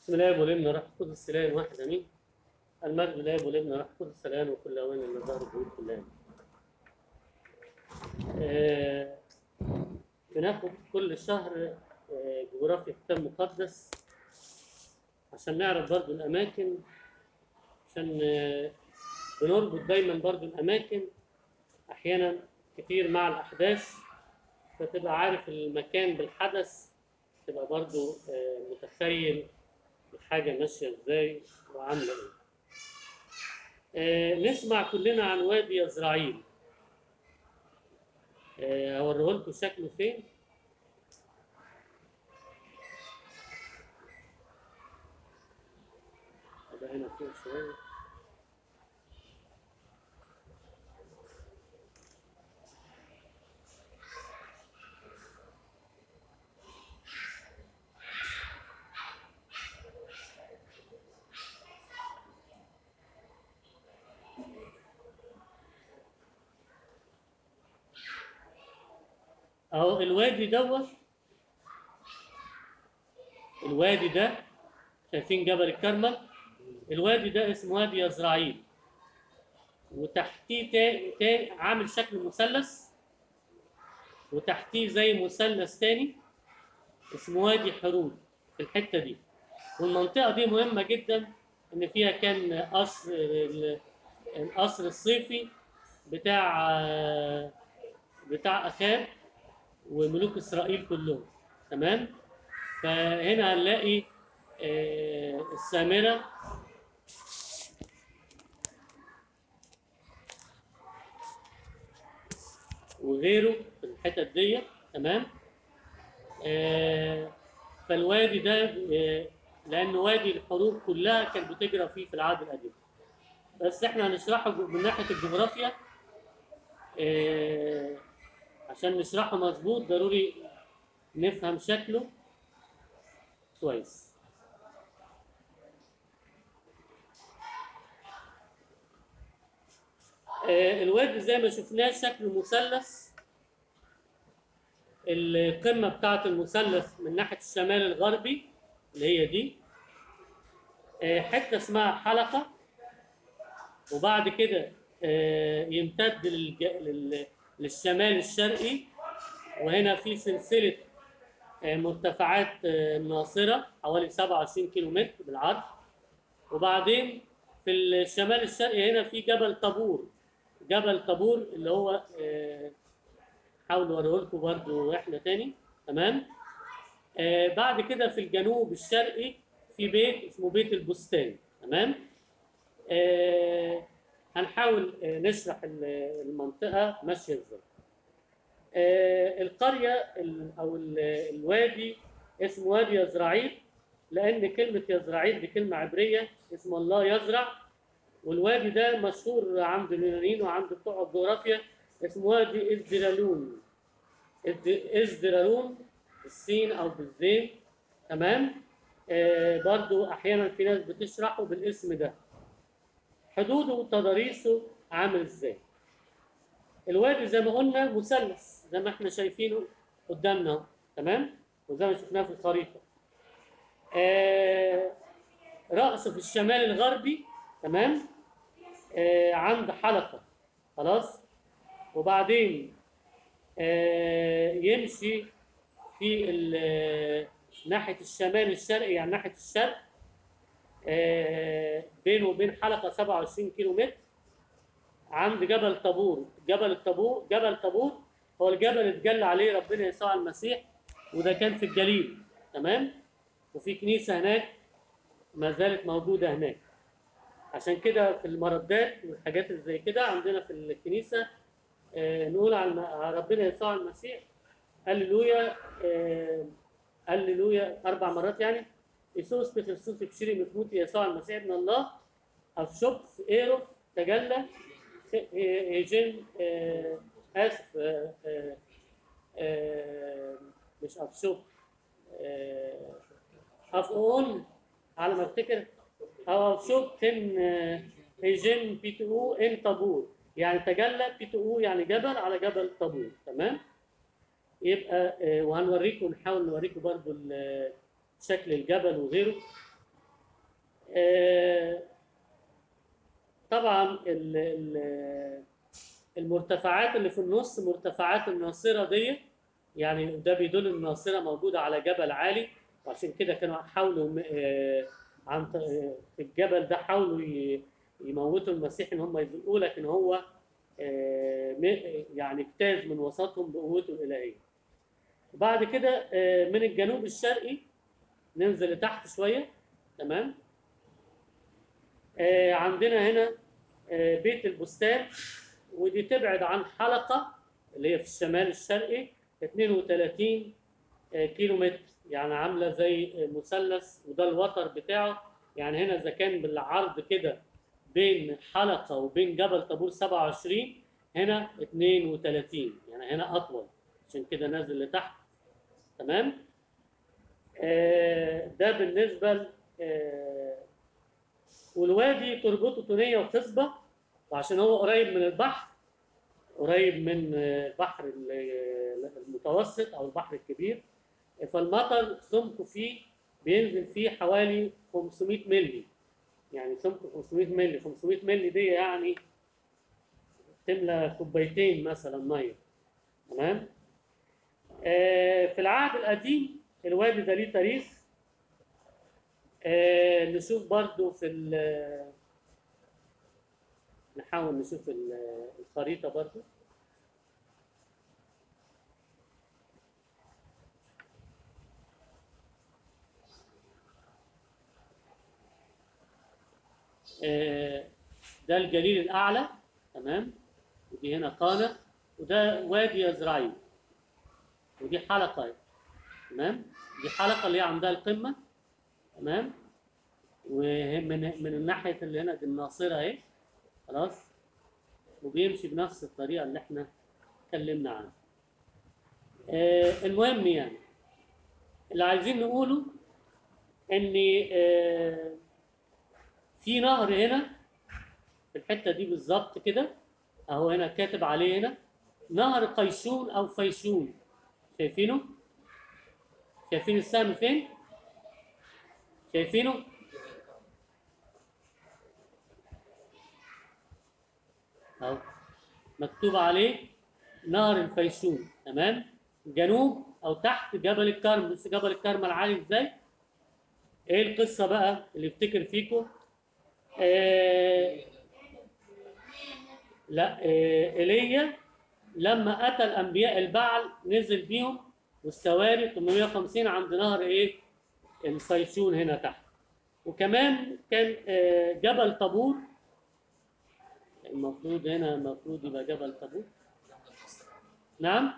بسم الله والابن راح خذ السلام واحد امين المجد لله والابن راح خذ السلام وكل اوان اللي ظهر الجهود كلها آه بناخد كل شهر آه جغرافيا كتاب مقدس عشان نعرف برضو الاماكن عشان آه بنربط دايما برضو الاماكن احيانا كتير مع الاحداث فتبقى عارف المكان بالحدث تبقى برضو آه متخيل الحاجه ماشيه ازاي وعامله ايه آه نسمع كلنا عن وادي يزرعيل آه هوريه لكم شكله فين ده هنا فوق شويه اهو الوادي دوت الوادي ده شايفين جبل الكرمل الوادي ده اسمه وادي يزرعيل وتحتيه تا... تا... عامل شكل مثلث وتحتيه زي مثلث تاني اسمه وادي حرود في الحته دي والمنطقه دي مهمه جدا ان فيها كان قصر ال- القصر الصيفي بتاع بتاع اخاب وملوك اسرائيل كلهم تمام فهنا هنلاقي آه، السامره وغيره في الحتت دي تمام آه، فالوادي ده آه، لانه وادي الحروب كلها كانت بتجرى فيه في العهد القديم بس احنا هنشرحه من ناحيه الجغرافيا آه، عشان نشرحه مظبوط ضروري نفهم شكله كويس آه، الوادي زي ما شفناه شكله مثلث القمة بتاعة المثلث من ناحية الشمال الغربي اللي هي دي آه، حتة اسمها حلقة وبعد كده آه، يمتد للج... لل... للشمال الشرقي وهنا في سلسلة آه، مرتفعات آه، ناصرة حوالي 27 كيلو متر بالعرض وبعدين في الشمال الشرقي هنا في جبل طابور جبل طابور اللي هو آه، حاول اوريه لكم برضه احنا تاني تمام آه بعد كده في الجنوب الشرقي في بيت اسمه بيت البستان تمام آه هنحاول آه نشرح ال- المنطقه ماشيه ازاي آه القريه ال- او ال- الوادي اسمه وادي يزرعيل لان كلمه يزرعيل دي كلمه عبريه اسم الله يزرع والوادي ده مشهور عند اليونانيين وعند بتوع الجغرافيا اسمه وادي ازدرالون ازد- ازدرالون بالسين او بالزين تمام آه برضو احيانا في ناس بتشرحه بالاسم ده حدوده وتضاريسه عامل ازاي الوادي زي ما قلنا مثلث زي ما احنا شايفينه قدامنا اهو، تمام وزي ما شفناه في الخريطه آه رأسه في الشمال الغربي تمام آه عند حلقة خلاص وبعدين آه يمشي في ال- ناحية الشمال الشرقي يعني ناحية الشرق آه بينه وبين حلقة 27 كيلو متر عند جبل طابور جبل الطابور جبل طابور هو الجبل اللي اتجلى عليه ربنا يسوع المسيح وده كان في الجليل تمام وفي كنيسة هناك ما زالت موجودة هناك عشان كده في المردات والحاجات اللي زي كده عندنا في الكنيسة آه، نقول على الم- على ربنا يسوع المسيح هللويا آه، هللويا أربع مرات يعني إيسوس بخريستوس بشيري مفموت يسوع المسيح ابن الله أفشوب إيروف تجلى هيجين آه، آسف آه، آه، آه، مش أفشوب آه، أفقون على ما افتكر أو أفشوب كان آه، هيجين بي تو او ان طابور يعني تجلى بي تو او يعني جبل على جبل طابور تمام يبقى آه، وهنوريكم نحاول نوريكم برضو ال- شكل الجبل وغيره آه، طبعا ال- ال- المرتفعات اللي في النص مرتفعات الناصرة دي يعني ده بيدل ان الناصرة موجودة على جبل عالي وعشان كده كانوا حاولوا م- آه، عن ط- آه، في الجبل ده حاولوا ي- يموتوا المسيح ان هم يزقوه لكن هو آه، م- يعني اجتاز من وسطهم بقوته الإلهية. وبعد كده آه، من الجنوب الشرقي ننزل لتحت شوية تمام آه، عندنا هنا آه، بيت البستان ودي تبعد عن حلقة اللي هي في الشمال الشرقي 32 آه، كيلو متر يعني عاملة زي مثلث وده الوتر بتاعه يعني هنا إذا كان بالعرض كده بين حلقة وبين جبل طابور 27 هنا 32 يعني هنا أطول عشان كده نازل لتحت تمام آه، ده بالنسبة ل- آه، والوادي تربطه تونية وخصبة وعشان هو قريب من البحر قريب من آه، البحر ال- المتوسط أو البحر الكبير فالمطر سمكه فيه بينزل فيه حوالي 500 مللي يعني سمكه 500 مللي 500 مللي دي يعني تملى كوبايتين مثلا ميه تمام آه، في العهد القديم الوادي ده ليه تاريخ آه، نشوف برضو في ال- نحاول نشوف ال- الخريطة برضو آه، ده الجليل الأعلى تمام ودي هنا قانة وده وادي يزرعيل ودي حلقة اهي. تمام دي حلقة اللي هي عندها القمة تمام ومن من الناحية اللي هنا دي الناصرة اهي خلاص وبيمشي بنفس الطريقة اللي احنا اتكلمنا عنها آه المهم يعني اللي عايزين نقوله ان آه في نهر هنا في الحتة دي بالظبط كده اهو هنا كاتب عليه هنا نهر قيشون او فيشون شايفينه؟ شايفين السهم فين؟ شايفينه؟ اهو مكتوب عليه نهر الفيشون تمام؟ جنوب او تحت جبل الكرم بس جبل الكرم العالي ازاي؟ ايه القصه بقى اللي يفتكر فيكم؟ آه لا آه ايليا لما قتل انبياء البعل نزل بيهم والسواري 850 عند نهر ايه؟ الفيشون هنا تحت وكمان كان آه، جبل طابور المفروض هنا المفروض يبقى جبل طابور نعم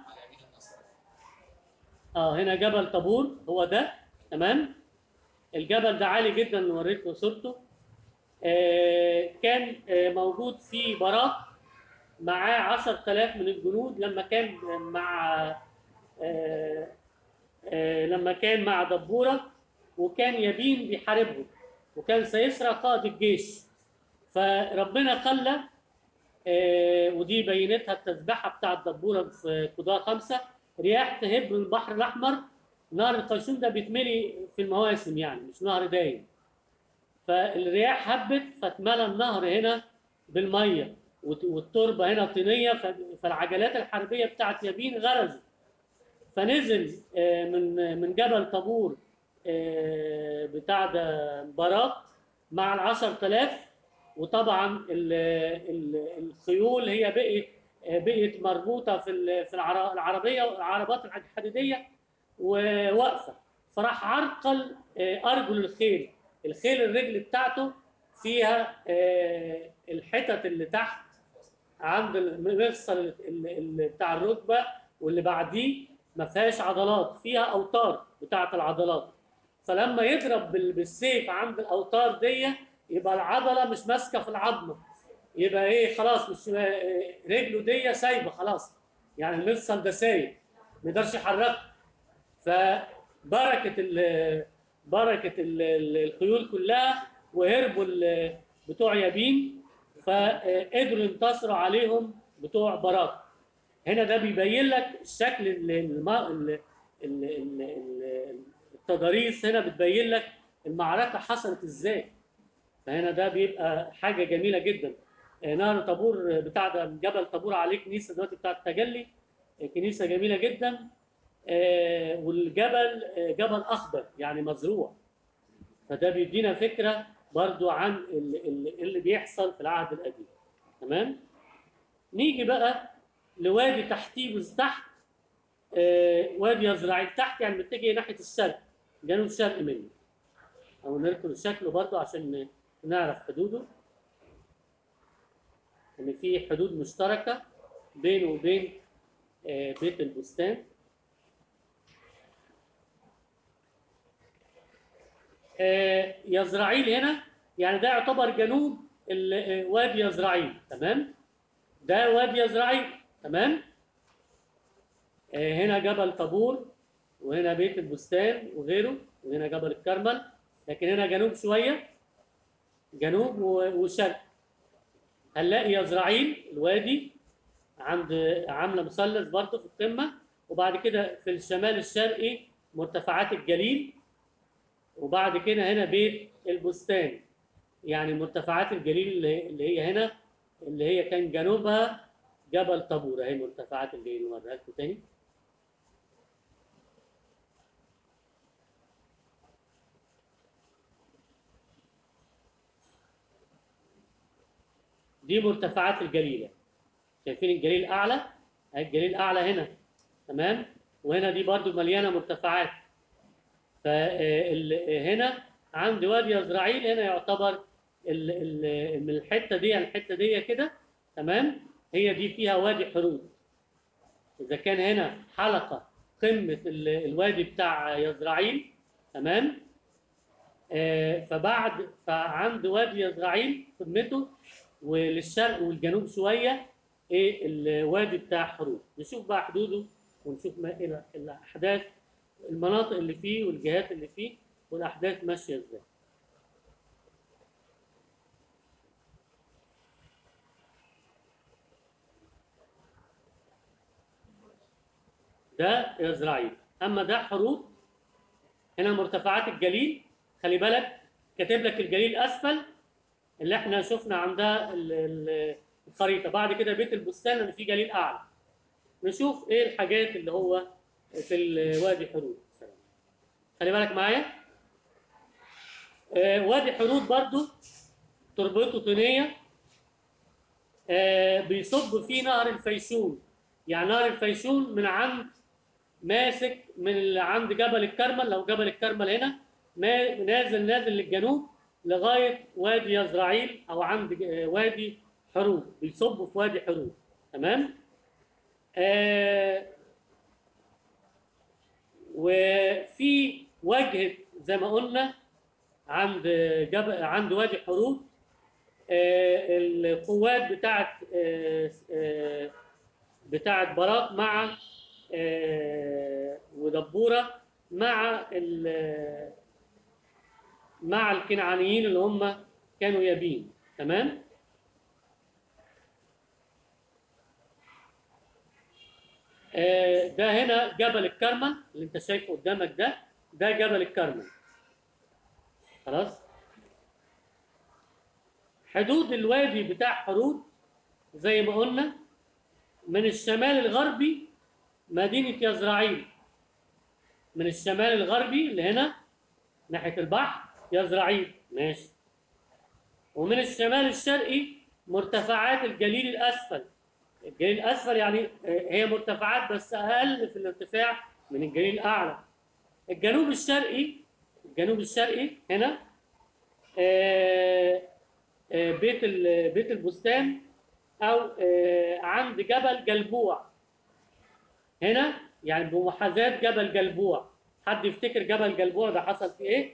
اه هنا جبل طابور هو ده تمام الجبل ده عالي جدا اللي وريتكم صورته آه كان آه موجود فيه براق معاه 10000 من الجنود لما كان مع آه آه لما كان مع دبوره وكان يبين بيحاربهم وكان سيسرى قائد الجيش فربنا خلى آه ودي بينتها التسبحه بتاع الدبوره في قضاء خمسه رياح تهب من البحر الاحمر نهر القيشون ده بيتملي في المواسم يعني مش نهر دايم فالرياح هبت فاتملى النهر هنا بالميه وت- والتربه هنا طينيه ف- فالعجلات الحربيه بتاعت يابين غرزت فنزل آه، من من جبل طابور آه، بتاع ده براق مع ال 10000 وطبعا ال- ال- الخيول هي بقت آه، بقت مربوطه في ال- في العر- العربيه العربات الحديديه وواقفه فراح عرقل آه، ارجل الخيل الخيل الرجل بتاعته فيها آه، الحتت اللي تحت عند المفصل ال- ال- بتاع الركبه واللي بعديه ما فيهاش عضلات فيها اوتار بتاعه العضلات فلما يضرب بال- بالسيف عند الاوتار دي يبقى العضله مش ماسكه في العظمه يبقى ايه خلاص مش رجله دي سايبه خلاص يعني المفصل ده سايب ما يقدرش يحركه فبركه ال بركه ال- ال- الخيول كلها وهربوا ال- بتوع يابين فقدروا ينتصروا عليهم بتوع براك هنا ده بيبين لك الشكل ال- الم- ال- ال- ال- ال- التضاريس هنا بتبين لك المعركه حصلت ازاي فهنا ده بيبقى حاجه جميله جدا آه، نهر طابور بتاع ده جبل طابور عليه كنيسه دلوقتي بتاعه التجلي آه، كنيسه جميله جدا آه، والجبل آه، جبل اخضر يعني مزروع فده بيدينا فكره برضو عن ال- ال- اللي بيحصل في العهد القديم تمام نيجي بقى لوادي تحتيه بس تحت آه، وادي يزرعيل تحت يعني متجه ناحيه الشرق جنوب شرق منه او نركب شكله برضو عشان نعرف حدوده ان في حدود مشتركه بينه وبين آه، بيت البستان آه، يزرعيل هنا يعني ده يعتبر جنوب ال- آه، وادي يزرعيل تمام ده وادي يزرعيل تمام آه، هنا جبل طابور وهنا بيت البستان وغيره وهنا جبل الكرمل لكن هنا جنوب شويه جنوب و- وشرق هنلاقي يزرعيل الوادي عند عامله مثلث برضه في القمه وبعد كده في الشمال الشرقي مرتفعات الجليل وبعد كده هنا بيت البستان يعني مرتفعات الجليل اللي اللي هي هنا اللي هي كان جنوبها جبل طابور اهي مرتفعات الجليل نوريها لكم تاني دي مرتفعات الجليله شايفين الجليل اعلى اهي الجليل اعلى هنا تمام وهنا دي برضو مليانه مرتفعات فهنا عند وادي يزرعيل هنا يعتبر ال- ال- من الحته دي الحته دي كده تمام هي دي فيها وادي حرود اذا كان هنا حلقه قمه ال- الوادي بتاع يزرعيل تمام آه، فبعد فعند وادي يزرعيل قمته وللشرق والجنوب شويه ايه الوادي بتاع حروب نشوف بقى حدوده ونشوف ما إيه الاحداث المناطق اللي فيه والجهات اللي فيه والاحداث ماشيه ازاي ده يزرعيل اما ده حروب هنا مرتفعات الجليل خلي بالك كاتب لك الجليل اسفل اللي احنا شفنا عندها ال- ال- الخريطه بعد كده بيت البستان اللي فيه جليل اعلى نشوف ايه الحاجات اللي هو في الوادي حرود خلي بالك معايا آه، وادي حرود برضو تربته طينيه آه، بيصب فيه نهر الفيشون يعني نهر الفيشون من عند ماسك من اللي عند جبل الكرمل لو جبل الكرمل هنا ما نازل نازل للجنوب لغايه وادي يزرعيل او عند ج- آه، وادي حرود بيصب في وادي حرود تمام آه وفي وجه زي ما قلنا عند جبل عند وادي حرود آه القوات بتاعت آه آه بتاعت براق مع آه ودبوره مع ال- مع الكنعانيين اللي هم كانوا يابين تمام آه، ده هنا جبل الكرمل اللي انت شايفه قدامك ده ده جبل الكرمل خلاص حدود الوادي بتاع حرود زي ما قلنا من الشمال الغربي مدينة يزرعيل من الشمال الغربي اللي هنا ناحية البحر يزرعيل ماشي ومن الشمال الشرقي مرتفعات الجليل الأسفل الجليل الأسفل يعني آه، هي مرتفعات بس أقل في الارتفاع من الجليل الأعلى الجنوب الشرقي الجنوب الشرقي هنا آه، آه، بيت ال- بيت البستان أو آه، عند جبل جلبوع هنا يعني بمحاذاة جبل جلبوع حد يفتكر جبل جلبوع ده حصل فيه إيه؟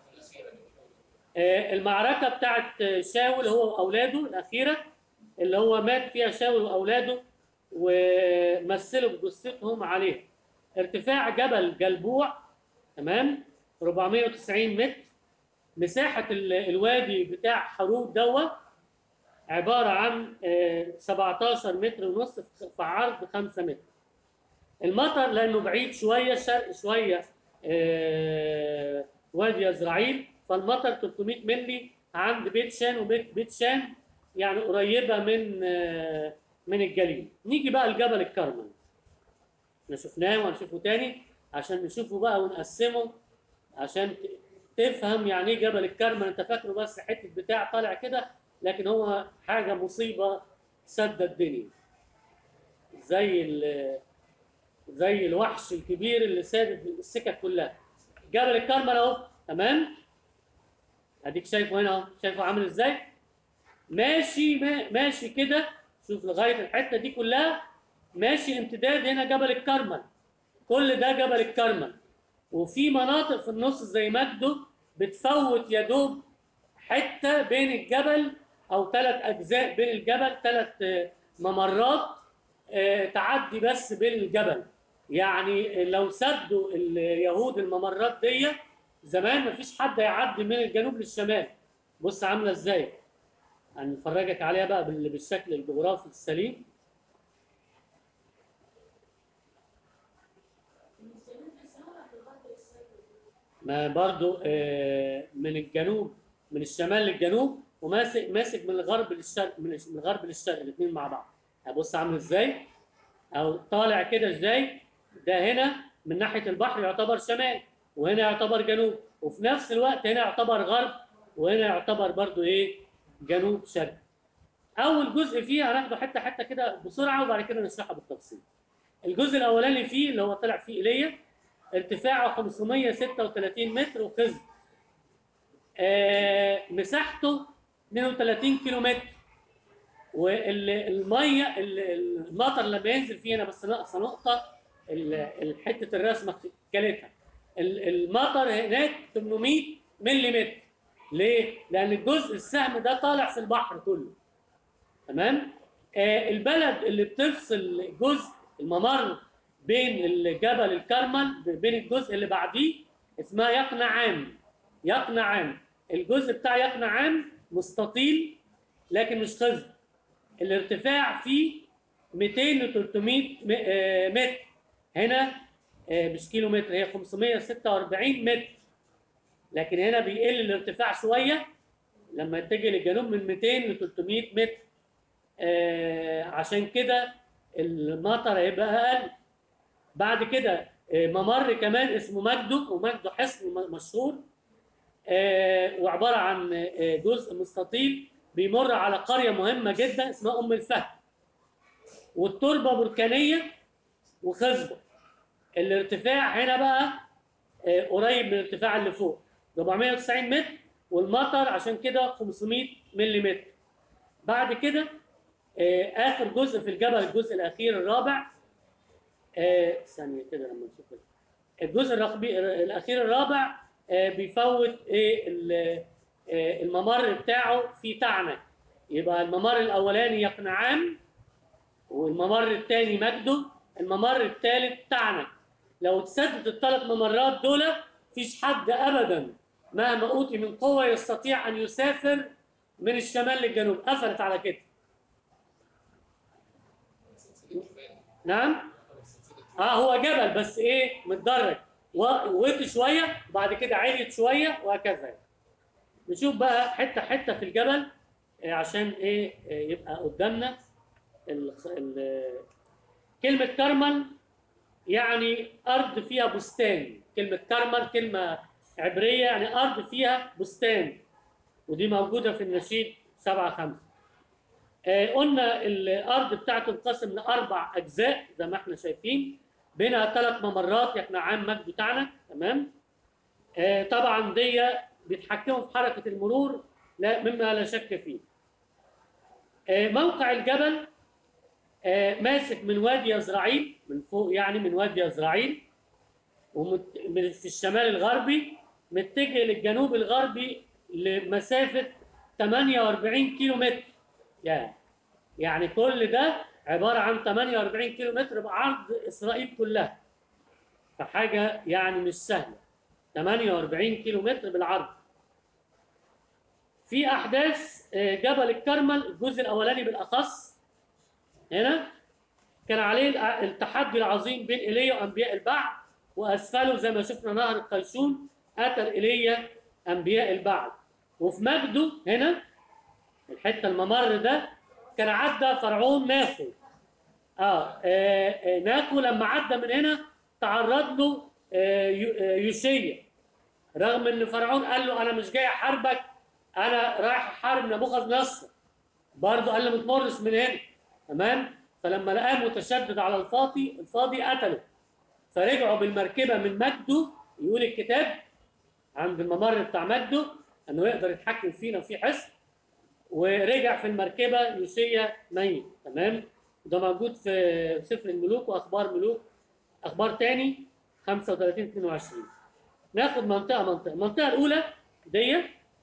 آه، المعركة بتاعت شاول هو وأولاده الأخيرة اللي هو مات فيها شاول وأولاده ومثلوا بجثتهم عليه ارتفاع جبل جلبوع تمام 490 متر مساحة ال- الوادي بتاع حرود دوت عبارة عن آه، 17 متر ونص في في عرض 5 متر المطر لأنه بعيد شوية شرق شوية آه، وادي يزرعيل فالمطر 300 ملي عند بيت شان وبيت بيت شان يعني قريبه من آه، من الجليل نيجي بقى لجبل الكرمل احنا شفناه وهنشوفه تاني عشان نشوفه بقى ونقسمه عشان ت- تفهم يعني ايه جبل الكرمل انت فاكره بس حته بتاع طالع كده لكن هو حاجه مصيبه سد الدنيا زي ال- زي الوحش الكبير اللي سادد السكك كلها جبل الكرمل اهو تمام اديك شايفه هنا اهو شايفه عامل ازاي ماشي ما- ماشي كده شوف لغايه الحته دي كلها ماشي امتداد هنا جبل الكرمل كل ده جبل الكرمل وفي مناطق في النص زي مجده بتفوت يا دوب حته بين الجبل او ثلاث اجزاء بين الجبل ثلاث ممرات آه، تعدي بس بين الجبل يعني لو سدوا اليهود الممرات دي زمان مفيش حد هيعدي من الجنوب للشمال بص عامله ازاي هنفرجك عليها بقى بال- بالشكل الجغرافي السليم ما برضو آه، من الجنوب من الشمال للجنوب وماسك ماسك من الغرب للشرق من من الغرب للشرق الاثنين مع بعض هبص عامل ازاي او طالع كده ازاي ده هنا من ناحيه البحر يعتبر شمال وهنا يعتبر جنوب وفي نفس الوقت هنا يعتبر غرب وهنا يعتبر برضو ايه جنوب شرق اول جزء فيه هناخده حته حته كده بسرعه وبعد كده نشرحه بالتفصيل الجزء الاولاني فيه اللي هو طلع فيه ايليا ارتفاعه 536 متر وخزن آه مساحته 32 كيلو متر والميه المطر لما ينزل فيه انا بس ناقصه نقطه ال- ال- حته الرسمه كلتها ال- المطر هناك 800 ملم ليه؟ لان الجزء السهم ده طالع في البحر كله تمام آه البلد اللي بتفصل الجزء الممر بين الجبل الكرمل بين الجزء اللي بعديه اسمها يقنعان يقنعان الجزء بتاع يقنعان مستطيل لكن مش خزن الارتفاع فيه 200 ل 300 م- آه، متر هنا آه، مش كيلو متر هي 546 متر لكن هنا بيقل الارتفاع شويه لما يتجه للجنوب من 200 ل 300 متر آه، عشان كده المطر هيبقى اقل بعد كده آه، ممر كمان اسمه مجدو ومجدو حصن م- مشهور آه، وعباره عن آه، جزء مستطيل بيمر على قريه مهمه جدا اسمها ام الفهد والتربه بركانيه وخصبه الارتفاع هنا بقى آه، قريب من الارتفاع اللي فوق 490 متر والمطر عشان كده 500 ملم بعد كده آه، اخر جزء في الجبل الجزء الاخير الرابع آه، ثانيه كده لما نشوف الجزء الرقبي الاخير الرابع آه، بيفوت ايه ال- آه، الممر بتاعه في تعنك يبقى الممر الاولاني يقنعان والممر الثاني مجده الممر الثالث تعنك لو تسدد الثلاث ممرات دول مفيش حد ابدا مهما اوتي من قوه يستطيع ان يسافر من الشمال للجنوب قفلت على كده نعم اه هو جبل بس ايه متدرج و- وطي شويه وبعد كده عليت شويه وهكذا نشوف بقى حته حته في الجبل آه، عشان ايه آه، يبقى قدامنا ال... ال... كلمه كرمل يعني ارض فيها بستان كلمه كرمل كلمه عبريه يعني ارض فيها بستان ودي موجوده في النشيد 7 5 آه، قلنا الارض بتاعته انقسم لاربع اجزاء زي ما احنا شايفين بينها ثلاث ممرات يقنعان مجد بتاعنا تمام آه، طبعا دي بيتحكموا في حركه المرور لا مما لا شك فيه آه، موقع الجبل آه، ماسك من وادي يزرعيل من فوق يعني من وادي يزرعيل ومت- من- في الشمال الغربي متجه للجنوب الغربي لمسافه 48 كيلو متر يعني يعني كل ده عباره عن 48 كيلو متر بعرض اسرائيل كلها فحاجه يعني مش سهله 48 كيلو متر بالعرض في احداث آه، جبل الكرمل الجزء الاولاني بالاخص هنا كان عليه الع- التحدي العظيم بين ايليا وانبياء البعث واسفله زي ما شفنا نهر القيسون قتل ايليا انبياء البعث وفي مجده هنا الحته الممر ده كان عدى فرعون ناخو اه, آه, آه ناكو لما عدى من هنا تعرض له آه يو- آه، يوشيا رغم ان فرعون قال له انا مش جاي احاربك انا رايح احارب نبوخذ نصر برضه قال له ما تمرش من هنا تمام فلما لقاه متشدد على الفاضي الفاضي قتله فرجعوا بالمركبه من مجده يقول الكتاب عند الممر بتاع مجده انه يقدر يتحكم فينا وفي حصن ورجع في المركبه يوشيا ميت تمام ده موجود في سفر الملوك واخبار ملوك اخبار تاني 35 22 ناخد منطقه منطقه المنطقه الاولى دي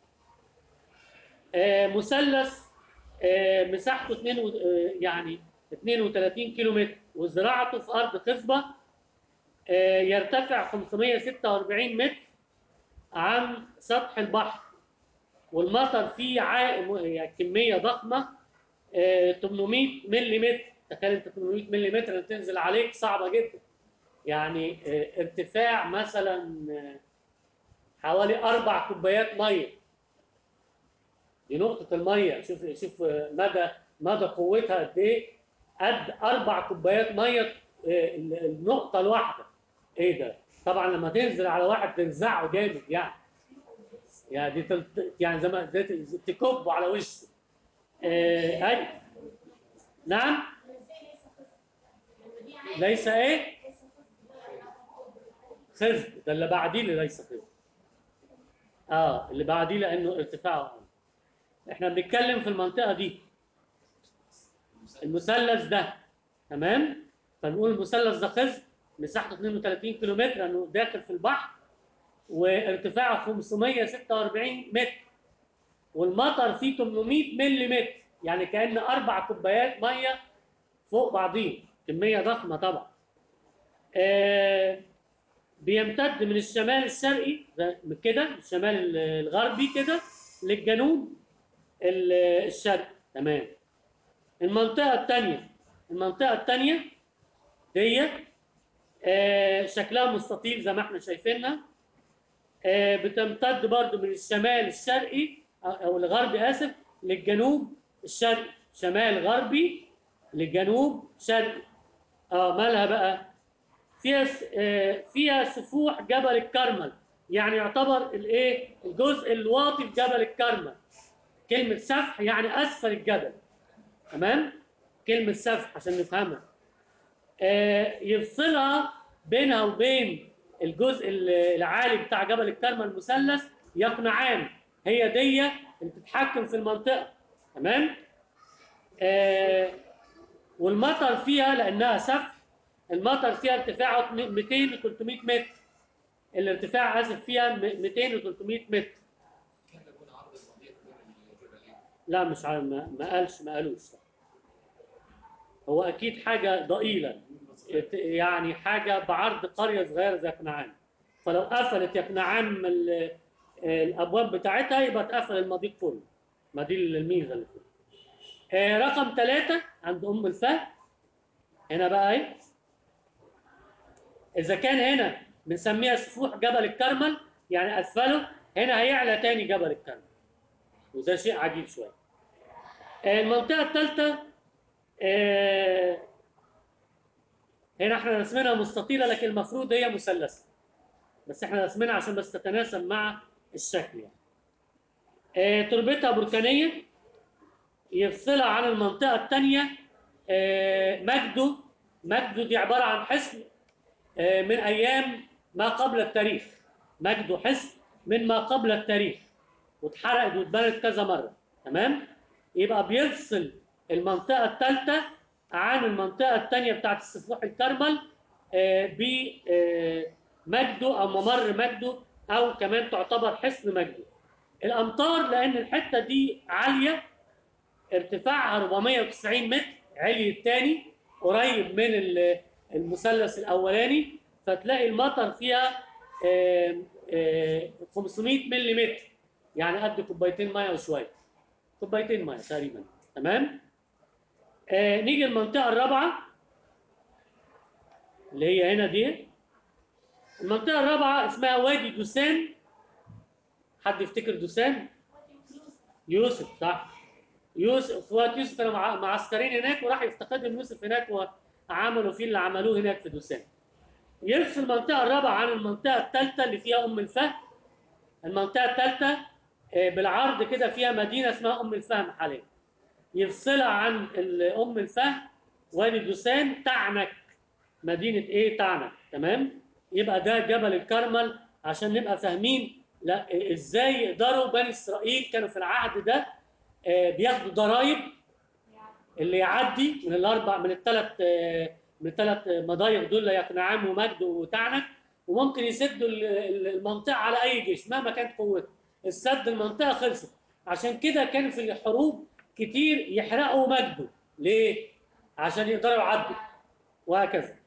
آه، مثلث آه، مساحته 2 و- آه، يعني 32 كيلو متر وزراعته في ارض خصبه آه، يرتفع 546 متر عن سطح البحر والمطر فيه عا- م- يعني كميه ضخمه آه، 800 ملم تخيل انت 800 ملم اللي تنزل عليك صعبه جدا يعني آه، ارتفاع مثلا آه، حوالي اربع كوبايات ميه دي نقطة المية شوف شوف مدى مدى قوتها قد ايه قد أربع كوبايات مية آه، ال- النقطة الواحدة ايه ده؟ طبعا لما تنزل على واحد تنزعه جامد يعني يعني دي تلت... يعني زي ما زي ت- تكبه على وشه آه أي نعم ليس ايه؟ خزب ده اللي بعديه اللي ليس خزب اه اللي بعديه لانه ارتفاعه أعلى. احنا بنتكلم في المنطقه دي المثلث ده تمام فنقول المثلث ده خزب مساحته 32 كيلو متر لانه داخل في البحر وارتفاعه 546 متر والمطر فيه 800 ملم يعني كأن اربع كوبايات ميه فوق بعضين كميه ضخمه طبعا آه بيمتد من الشمال الشرقي ده كده الشمال الغربي كده للجنوب ال- الشرقي تمام المنطقة الثانية المنطقة الثانية دي آه شكلها مستطيل زي ما احنا شايفينها آه بتمتد برضو من الشمال الشرقي أو- او الغربي اسف للجنوب الشرقي شمال غربي لجنوب شرقي اه مالها بقى فيها س- آه فيها سفوح جبل الكرمل يعني يعتبر الايه الجزء الواطي في جبل الكرمل كلمة سفح يعني اسفل الجبل تمام كلمة سفح عشان نفهمها آه يفصلها بينها وبين الجزء ال- العالي بتاع جبل الكرمل المثلث يقنعان هي دي اللي بتتحكم في المنطقة تمام آه والمطر فيها لأنها سفح المطر فيها ارتفاعه 200 و 300 متر الارتفاع آسف فيها 200 و 300 متر كان يكون عرض المضيق بين الجبلين لا مش عارف ما ما قالش ما قالوش هو اكيد حاجه ضئيله يعني حاجه بعرض قريه صغيره زي كنعان فلو قفلت يا كنعان من ال- الابواب بتاعتها يبقى اتقفل المضيق كله ما دي الميزه اللي فيه آه، رقم ثلاثة عند ام الفهد هنا بقى ايه اذا كان هنا بنسميها سفوح جبل الكرمل يعني اسفله هنا هيعلى تاني جبل الكرمل وده شيء عجيب شويه آه، المنطقه الثالثه آه، هنا احنا رسمينها مستطيله لكن المفروض هي مثلثه بس احنا رسمينها عشان بس تتناسب مع الشكل يعني آه، تربتها بركانيه يفصلها عن المنطقه الثانيه مجده مجده دي عباره عن حصن آه، من ايام ما قبل التاريخ مجده حصن من ما قبل التاريخ واتحرقت واتبنت كذا مره تمام يبقى بيفصل المنطقه الثالثه عن المنطقه الثانيه بتاعت السفوح الكرمل بمجده او ممر مجده او كمان تعتبر حصن مجده الامطار لان الحته دي عاليه ارتفاعها 490 متر علي الثاني قريب من ال- المثلث الاولاني فتلاقي المطر فيها آه، آه، 500 ملم يعني قد كوبايتين ميه وشويه كوبايتين ميه تقريبا تمام آه نيجي المنطقه الرابعه اللي هي هنا دي المنطقه الرابعه اسمها وادي دوسان حد يفتكر دوسان يوسف صح يوسف اخوات يوسف كانوا مع- معسكرين هناك وراح يفتقدهم يوسف هناك وعملوا فيه اللي عملوه هناك في دوسان يفصل المنطقه الرابعه عن المنطقه الثالثه اللي فيها ام الفهم المنطقه الثالثه آه، بالعرض كده فيها مدينه اسمها ام الفهم حاليا يفصلها عن ال- ام الفهم وادي دوسان تعنك مدينه ايه تعنك تمام يبقى ده جبل الكرمل عشان نبقى فاهمين لا إيه- ازاي يقدروا بني اسرائيل كانوا في العهد ده آه، بياخدوا ضرائب اللي يعدي من الاربع من الثلاث من الثلاث مضايق دول يقنعام ومجد وتعنت وممكن يسدوا ال- ال- المنطقه على اي جيش مهما كانت قوته السد المنطقه خلصت عشان كده كان في الحروب كتير يحرقوا مجده ليه؟ عشان يقدروا يعدوا وهكذا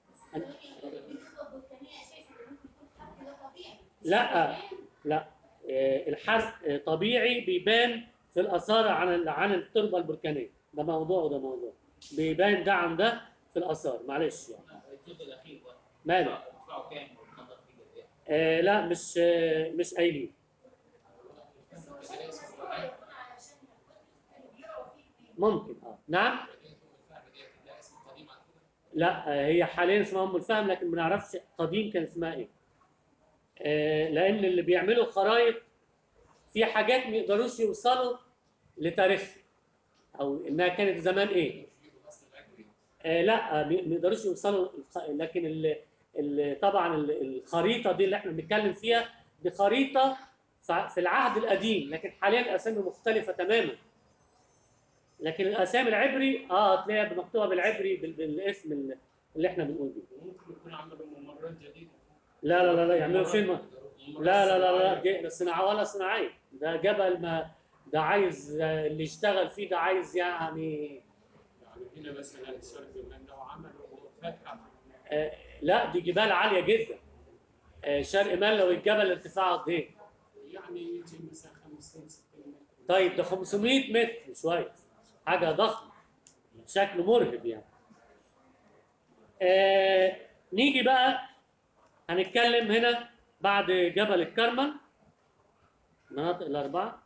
لا لا آه، الحرق آه، طبيعي بيبان في الاثار عن ال- عن التربه البركانيه ده موضوع وده موضوع بيبان ده عن ده في الاثار معلش يعني الجزء الاخير ده ماله ارتفاعه كام والخندق فيه قد ايه؟ آه لا مش آه مش قايلين ممكن اه نعم لا آه، هي حاليا اسمها ام الفهم لكن ما نعرفش قديم كان اسمها ايه آه لان اللي بيعملوا خرايط في حاجات ما يقدروش يوصلوا لتاريخها او انها كانت زمان ايه آه لا آه، ما ما يقدروش يوصلوا الخ- لكن ال ال طبعا ال- الخريطه دي اللي احنا بنتكلم فيها دي خريطه ف- في العهد القديم لكن حاليا الاسامي مختلفه تماما لكن الاسامي العبري اه تلاقيها مكتوبه بالعبري بال- بالاسم ال- اللي احنا بنقول بيه ممكن يكون عملوا ممرات جديده لا لا لا لا يعملوا فين ما- ممرات لا لا لا لا صناعية. دي صناعه ولا صناعيه ده جبل ما ده عايز آه، اللي يشتغل فيه ده عايز يعني يعني هنا مثلا شرق منه عملوا فتحه آه لا دي جبال عاليه جدا آه شرق ملوي الجبل ارتفاعه قد ايه؟ يعني يجي مثلا 50 60 متر طيب ده 500 متر شويه حاجه ضخمه شكله مرهب يعني آه نيجي بقى هنتكلم هنا بعد جبل الكرمل المناطق الاربعه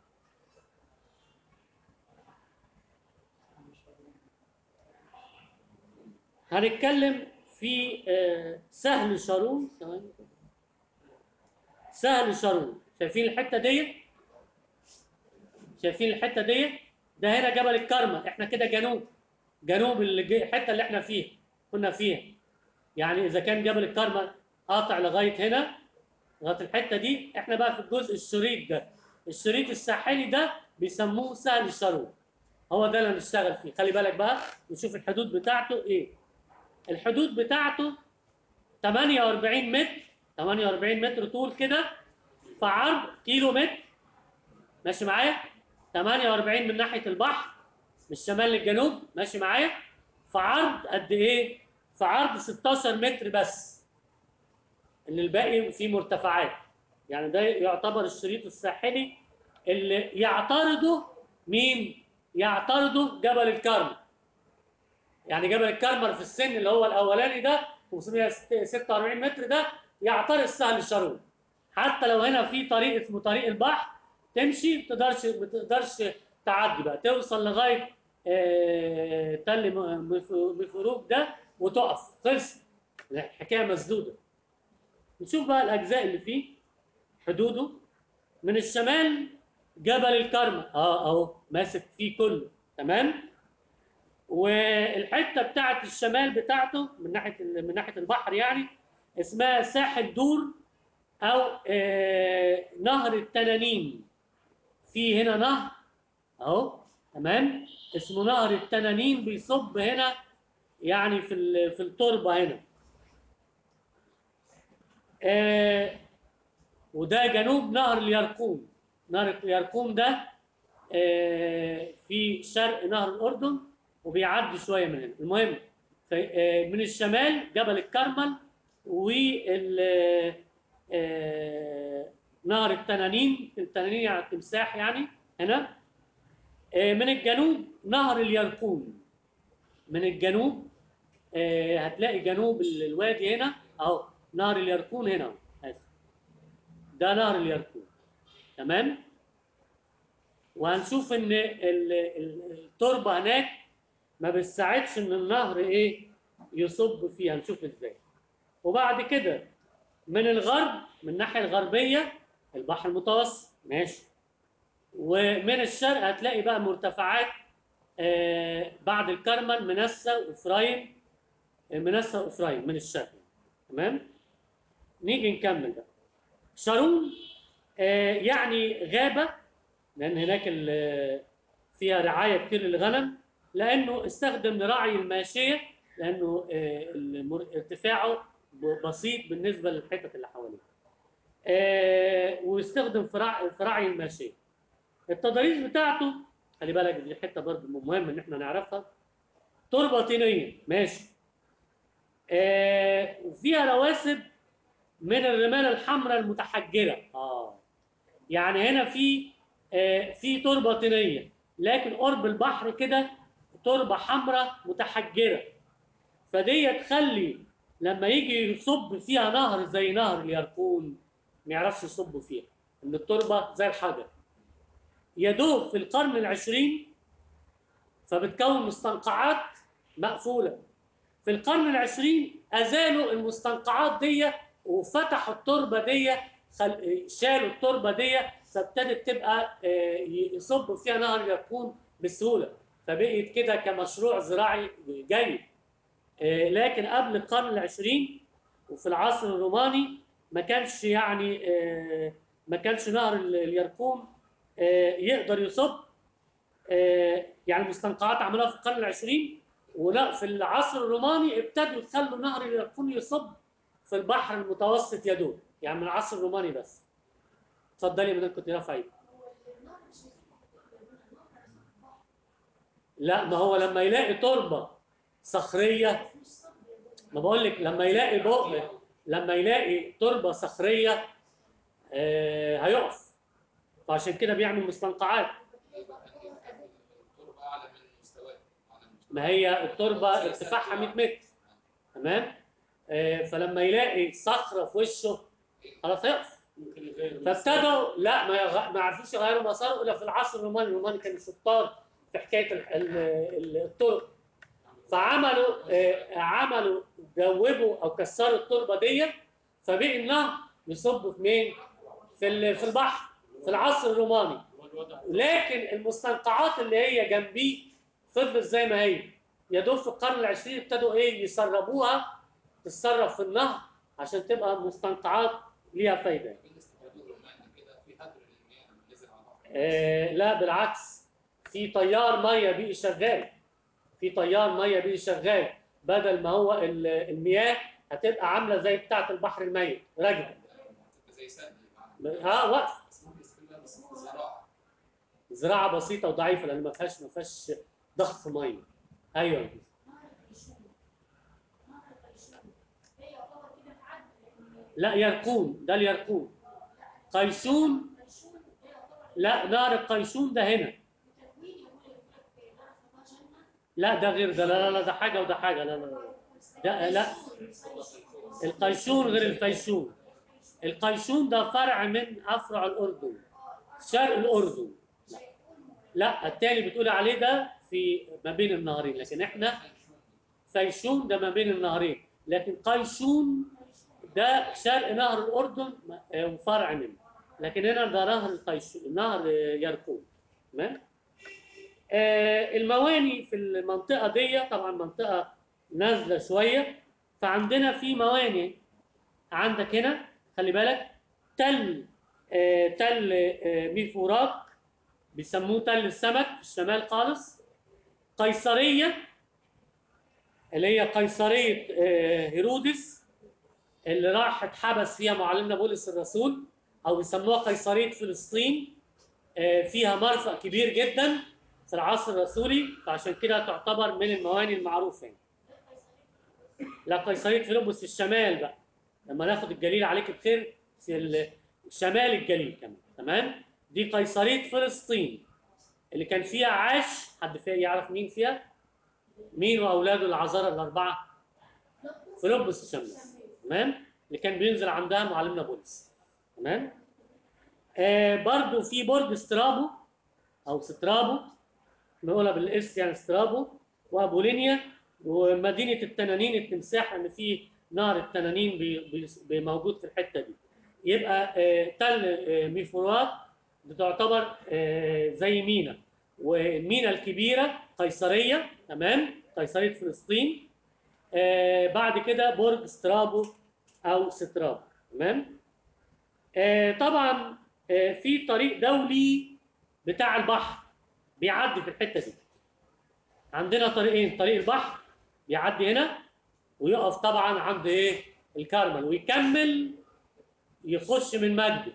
هنتكلم في آه، سهل شارون ثواني. سهل شارون شايفين الحته دي شايفين الحته دي ده هنا جبل الكرمل احنا كده جنوب جنوب الج- الحته اللي احنا فيها كنا فيها يعني اذا كان جبل الكرمل قاطع لغايه هنا لغايه الحته دي احنا بقى في الجزء الشريط ده الشريط الساحلي ده بيسموه سهل الشارون هو ده اللي هنشتغل فيه خلي بالك بقى نشوف الحدود بتاعته ايه الحدود بتاعته 48 متر 48 متر طول كده في عرض كيلو متر ماشي معايا 48 من ناحيه البحر من الشمال للجنوب ماشي معايا في عرض قد ايه في عرض 16 متر بس اللي الباقي فيه مرتفعات يعني ده يعتبر الشريط الساحلي اللي يعترضه مين يعترضه جبل الكرم يعني جبل الكرمل في السن اللي هو الاولاني ده 546 متر ده يعترض سهل الشارون حتى لو هنا في طريق اسمه طريق البحر تمشي ما تقدرش ما تقدرش تعدي بقى توصل لغايه آه، تل م- مف- مفروج ده وتقف خلص الحكايه مسدوده نشوف بقى الاجزاء اللي فيه حدوده من الشمال جبل الكرمل اه اهو ماسك فيه كله تمام والحته بتاعت الشمال بتاعته من ناحيه من ناحيه البحر يعني اسمها ساحل دور او آه نهر التنانين في هنا نهر اهو تمام اسمه نهر التنانين بيصب هنا يعني في ال- في التربه هنا آه وده جنوب نهر اليرقوم نهر اليرقوم ده آه في شرق نهر الاردن وبيعدي شويه من هنا المهم في- آه من الشمال جبل الكرمل وال آه، نهر التنانين التنانين يعني التمساح يعني هنا آه، من الجنوب نهر اليرقوم من الجنوب آه، هتلاقي جنوب ال- الوادي هنا اهو نهر اليرقون هنا أهو. آسف. ده نهر اليرقون تمام وهنشوف ان ال- ال- التربه هناك ما بتساعدش ان النهر ايه يصب فيها هنشوف ازاي وبعد كده من الغرب من الناحيه الغربيه البحر المتوسط ماشي ومن الشرق هتلاقي بقى مرتفعات آه بعد الكرمل منسى وافرايم آه، منسى وافرايم من الشرق تمام نيجي نكمل بقى شارون آه يعني غابه لان هناك ال- فيها رعايه كتير للغنم لانه استخدم لرعي الماشيه لانه آه، المر- ارتفاعه ب- بسيط بالنسبه للحتت اللي حواليه. آه، واستخدم في رع- في رعي الماشيه. التضاريس بتاعته خلي بالك دي حته برضه مهم ان احنا نعرفها. تربه طينيه ماشي. آه، وفيها رواسب من الرمال الحمراء المتحجره. اه يعني هنا في آه، في تربه طينيه لكن قرب البحر كده تربه حمراء متحجره فدي تخلي لما يجي يصب فيها نهر زي نهر اليرقون ما يعرفش يصب فيها ان التربه زي الحجر يدوب في القرن العشرين فبتكون مستنقعات مقفوله في القرن العشرين ازالوا المستنقعات دي وفتحوا التربه دي خل... شالوا التربه دي فابتدت تبقى آه، يصب فيها نهر اليرقون بسهوله فبقيت كده كمشروع زراعي جيد آه، لكن قبل القرن العشرين وفي العصر الروماني ما كانش يعني آه، ما كانش نهر ال- اليرقوم آه، يقدر يصب آه، يعني المستنقعات عملوها في القرن العشرين ولا في العصر الروماني ابتدوا يخلوا نهر اليرقوم يصب في البحر المتوسط يا دوب يعني من العصر الروماني بس اتفضلي يا مدام كنت رافعه ايدك لا ما هو لما يلاقي تربه صخريه ما بقول لك لما يلاقي بق لما يلاقي تربه صخريه آه هيقف فعشان كده بيعمل مستنقعات يبقى التربه اعلى من مستواه اعلى من مستواه ما هي التربه ارتفاعها 100 متر تمام آه فلما يلاقي صخره في وشه خلاص هيقف ممكن يغير فابتدوا لا ما يغ... ما عرفوش يغيروا مساره الا في العصر الروماني الروماني كانوا شطار في حكايه ال... ال... ال- الطرق فعملوا آه عملوا دوبوا او كسروا التربه دي فبقي النهر يصب في مين؟ في ال... في البحر في العصر الروماني هو الوضع لكن المستنقعات اللي هي جنبيه فضلت زي ما هي يا دوب في القرن العشرين ابتدوا ايه يسربوها تتسرب في النهر عشان تبقى مستنقعات ليها فايده بالنسبه للحدود الروماني كده في هدر للمياه لما نزل على البحر آه لا بالعكس في تيار ميه بيئي شغال في تيار ميه بيئي شغال بدل ما هو ال- المياه هتبقى عامله زي بتاعه البحر الميت راكده تبقى زي سد يبقى اه وقف بس ممكن يستغلها بس زراعه زراعه بسيطه وضعيفه لان ما فيهاش ما فيهاش ضخ ميه ايوه لا يرقون ده اليرقون قيشون لا نهر القيشون ده هنا لا ده غير ده لا لا لا ده حاجه وده حاجه لا لا لا ده لا القيشون غير الفيشون القيشون ده فرع من افرع الاردن شرق الاردن لا التاني بتقول عليه ده في ما بين النهرين لكن احنا فيشون ده ما بين النهرين لكن قيشون ده شرق نهر الاردن آه، وفرع منه لكن هنا ده نهر القيشون نهر آه، يرقون تمام آه، المواني في المنطقه دي طبعا منطقه نازله شويه فعندنا في مواني عندك هنا خلي بالك تل آه، تل آه، ميفوراك بيسموه تل السمك في الشمال خالص قيصريه اللي هي قيصريه آه، هيرودس اللي راح اتحبس فيها معلمنا بولس الرسول او بيسموها قيصريه فلسطين آه، فيها مرفأ كبير جدا في العصر الرسولي فعشان كده تعتبر من المواني المعروفه يعني. لا قيصريه فيلبس في الشمال بقى لما ناخد الجليل عليك بخير في ال- شمال الجليل كمان تمام دي قيصريه فلسطين اللي كان فيها عاش حد فيها يعرف مين فيها مين واولاده العذارى الاربعه فيلبس الشمس تمام اللي كان بينزل عندها معلمنا بولس تمام آه برضو في برج استرابو او سترابو نقولها بالاس يعني سترابو وابولينيا ومدينه التنانين التمساح ان في نهر التنانين بي- بي- بي- موجود في الحته دي يبقى آه، تل آه، ميفورات بتعتبر آه، زي مينا والمينا الكبيره قيصريه تمام قيصريه فلسطين آه، بعد كده برج سترابو او سترابو تمام آه، طبعا آه، في طريق دولي بتاع البحر بيعدي في الحته دي عندنا طريقين طريق البحر بيعدي هنا ويقف طبعا عند ايه الكرمل ويكمل يخش من مجده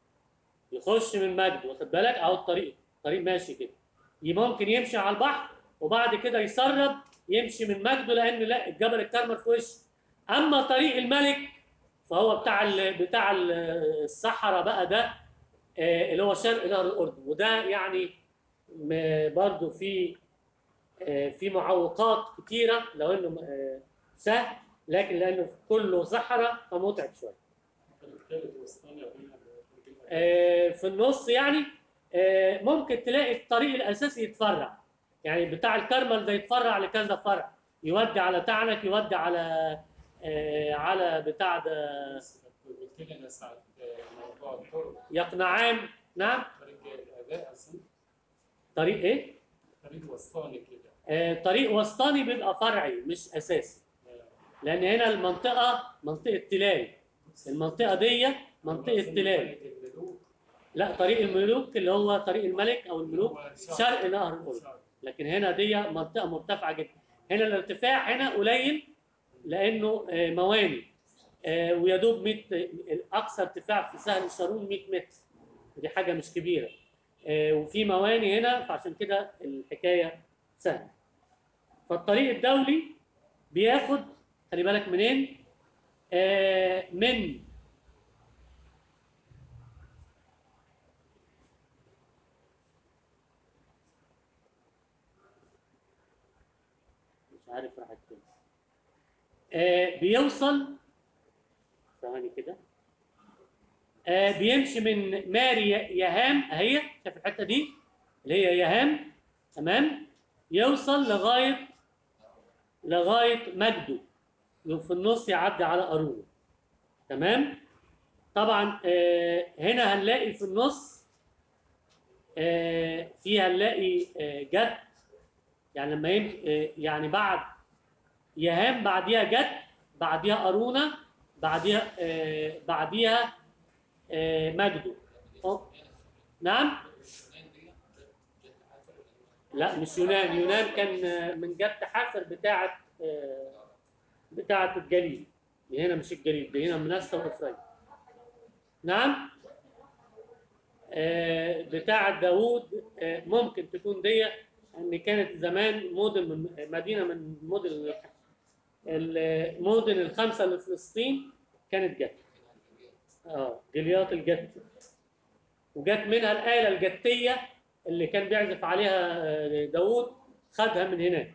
يخش من مجده واخد بالك اهو الطريق طريق ماشي كده ي- ممكن يمشي على البحر وبعد كده يسرب يمشي من مجده لان لا الجبل الكرمل في وشه اما طريق الملك فهو بتاع ال بتاع ال الصحراء بقى ده آه، اللي هو شرق نهر الاردن وده يعني م- برضو في آه، في معوقات كتيره لو انه آه، سهل لكن لانه كله صحراء فمتعب شويه الثالث والثاني قلنا آه، في النص يعني آه، ممكن تلاقي الطريق الاساسي يتفرع يعني بتاع الكرمل ده يتفرع لكذا فرع يودي على تعنك يودي على آه، على بتاع ده قلت لنا ساعة موضوع الطرق يقنعان نعم طريق الآباء أصلا طريق ايه؟ طريق وسطاني كده آه، طريق وسطاني بيبقى فرعي مش اساسي لان هنا المنطقه منطقه تلال المنطقه دي منطقه تلال طريق الملوك لا طريق الملوك اللي هو طريق الملك او الملوك هو شرق نهر الاردن لكن هنا دي منطقه مرتفعه جدا هنا الارتفاع هنا قليل لانه آه، مواني آه، ويا دوب 100 اقصى ارتفاع في سهل الشارون 100 متر دي حاجه مش كبيره آه، وفي مواني هنا فعشان كده الحكايه سهله فالطريق الدولي بياخد خلي بالك منين آه، من مش عارف راحت فين آه بيوصل ثواني كده آه بيمشي من ماري يهام اهي شايف الحته دي اللي هي يهام تمام يوصل لغايه لغايه مجده وفي النص يعدي على قارونه تمام طبعا آه هنا هنلاقي في النص آه في هنلاقي آه جد يعني لما يم... آه يعني بعد يهام بعديها جد بعديها قارونه بعديها آه بعديها آه مجده أو- نعم لا مش يونان يونان كان آه، من جد حافر بتاعه آه، بتاعه الجليل دي هنا مش الجليل دي هنا منسى وافرايم نعم آه، بتاعه داوود آه، ممكن تكون دي ان كانت زمان مدن من مدينه من مدن المدن الخمسه اللي في فلسطين كانت جت اه جليات الجت وجت منها الآلة الجتية اللي كان بيعزف عليها آه، داوود خدها من هناك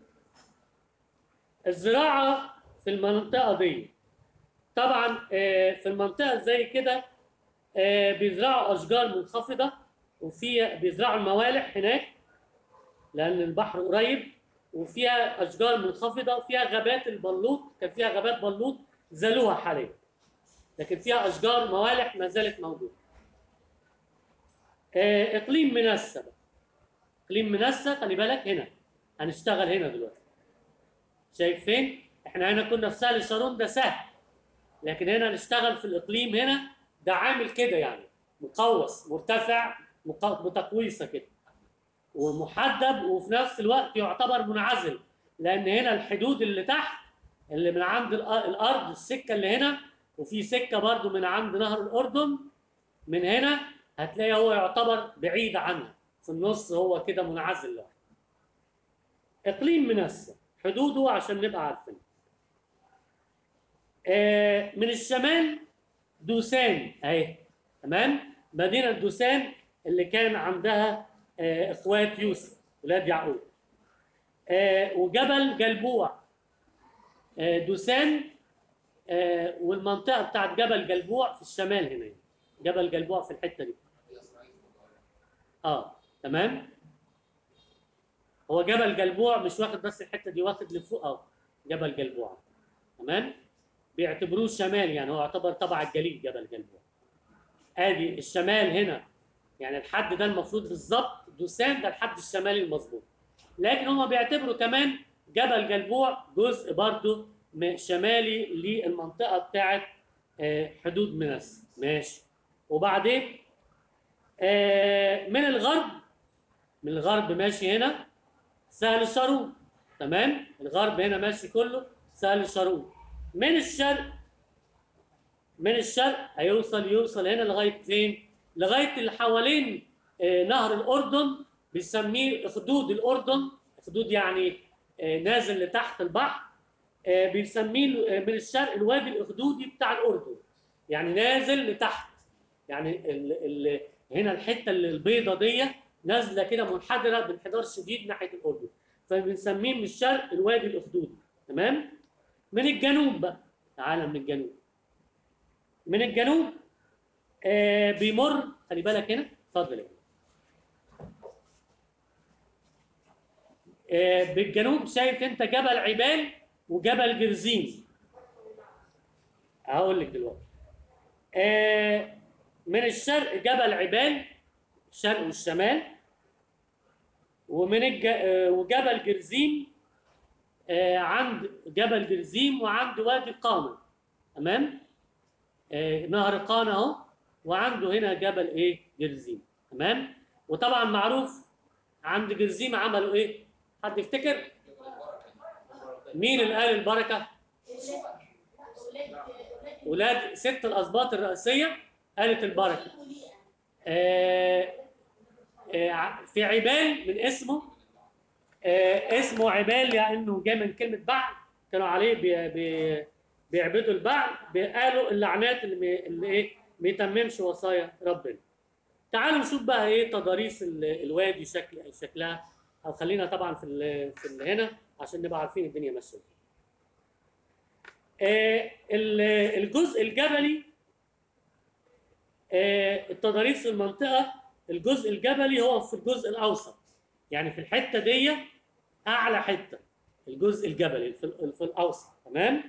الزراعة في المنطقة دي طبعا آه، في المنطقة زي كده آه، بيزرعوا أشجار منخفضة وفي بيزرعوا الموالح هناك لأن البحر قريب وفيها أشجار منخفضة وفيها غابات البلوط كان فيها غابات بلوط زالوها حاليا لكن فيها أشجار موالح ما زالت موجودة آه، إقليم منسى بقى. إقليم منسى خلي بالك هنا هنشتغل هنا دلوقتي شايف فين؟ احنا هنا كنا في سهل شارون ده سهل لكن هنا نشتغل في الإقليم هنا ده عامل كده يعني مقوس مرتفع مق- متقويسة كده ومحدب وفي نفس الوقت يعتبر منعزل لان هنا الحدود اللي تحت اللي من عند الأ- الارض السكه اللي هنا وفي سكه برضو من عند نهر الاردن من هنا هتلاقي هو يعتبر بعيد عنها في النص هو كده منعزل لوحده اقليم منسى حدوده عشان نبقى عارفين آه، من الشمال دوسان اهي تمام مدينه دوسان اللي كان عندها آه، اخوات يوسف ولاد يعقوب آه، وجبل جلبوع آه، دوسان آه، والمنطقه بتاعت جبل جلبوع في الشمال هنا جبل جلبوع في الحته دي اه تمام هو جبل جلبوع مش واخد بس الحته دي واخد لفوق اهو جبل جلبوع تمام بيعتبروه الشمال يعني هو يعتبر تبع الجليد جبل جلبوع ادي الشمال هنا يعني الحد ده المفروض بالظبط دوسان ده الحد الشمالي المظبوط لكن هم بيعتبروا كمان جبل جلبوع جزء برضه م- شمالي للمنطقه بتاعت آه، حدود منس ماشي وبعدين آه، من الغرب من الغرب ماشي هنا سهل الشارون تمام الغرب هنا ماشي كله سهل الشارون من الشرق من الشرق هيوصل يوصل هنا لغايه فين؟ لغايه اللي حوالين آه، نهر الاردن بنسميه اخدود الاردن اخدود يعني آه، نازل لتحت البحر آه، بنسميه آه، من الشرق الوادي الاخدودي بتاع الاردن يعني نازل لتحت يعني ال ال هنا الحته اللي البيضه دي نازله كده منحدره بانحدار شديد ناحيه الاردن فبنسميه من الشرق الوادي الاخدودي تمام من الجنوب بقى تعالى من الجنوب من الجنوب آه بيمر خلي بالك هنا اتفضل يا ابني. آه بالجنوب شايف انت جبل عبال وجبل جرزيم هقول لك دلوقتي آه من الشرق جبل عبال الشرق والشمال ومن الج... آه وجبل جرزيم آه عند جبل جرزيم وعند وادي قامة تمام آه نهر قانا اهو وعنده هنا جبل ايه جرزيم تمام وطبعا معروف عند جرزيم عملوا ايه حد يفتكر جبل البركه مين اللي قال البركه ولاد ست الاسباط الرئيسيه قالت البركه آه آه ع- في عبال من اسمه آه اسمه عبال لانه جاي من كلمه بعل كانوا عليه بي بي بيعبدوا البعل قالوا اللعنات اللي, مي- اللي ايه ما يتممش وصايا ربنا تعالوا نشوف بقى ايه تضاريس ال- الوادي شكل شكلها او خلينا طبعا في ال في ال هنا عشان نبقى عارفين الدنيا ماشيه ازاي. آه، ال- الجزء الجبلي آه، التضاريس في المنطقه الجزء الجبلي هو في الجزء الاوسط يعني في الحته دي اعلى حته الجزء الجبلي في, ال- في الاوسط تمام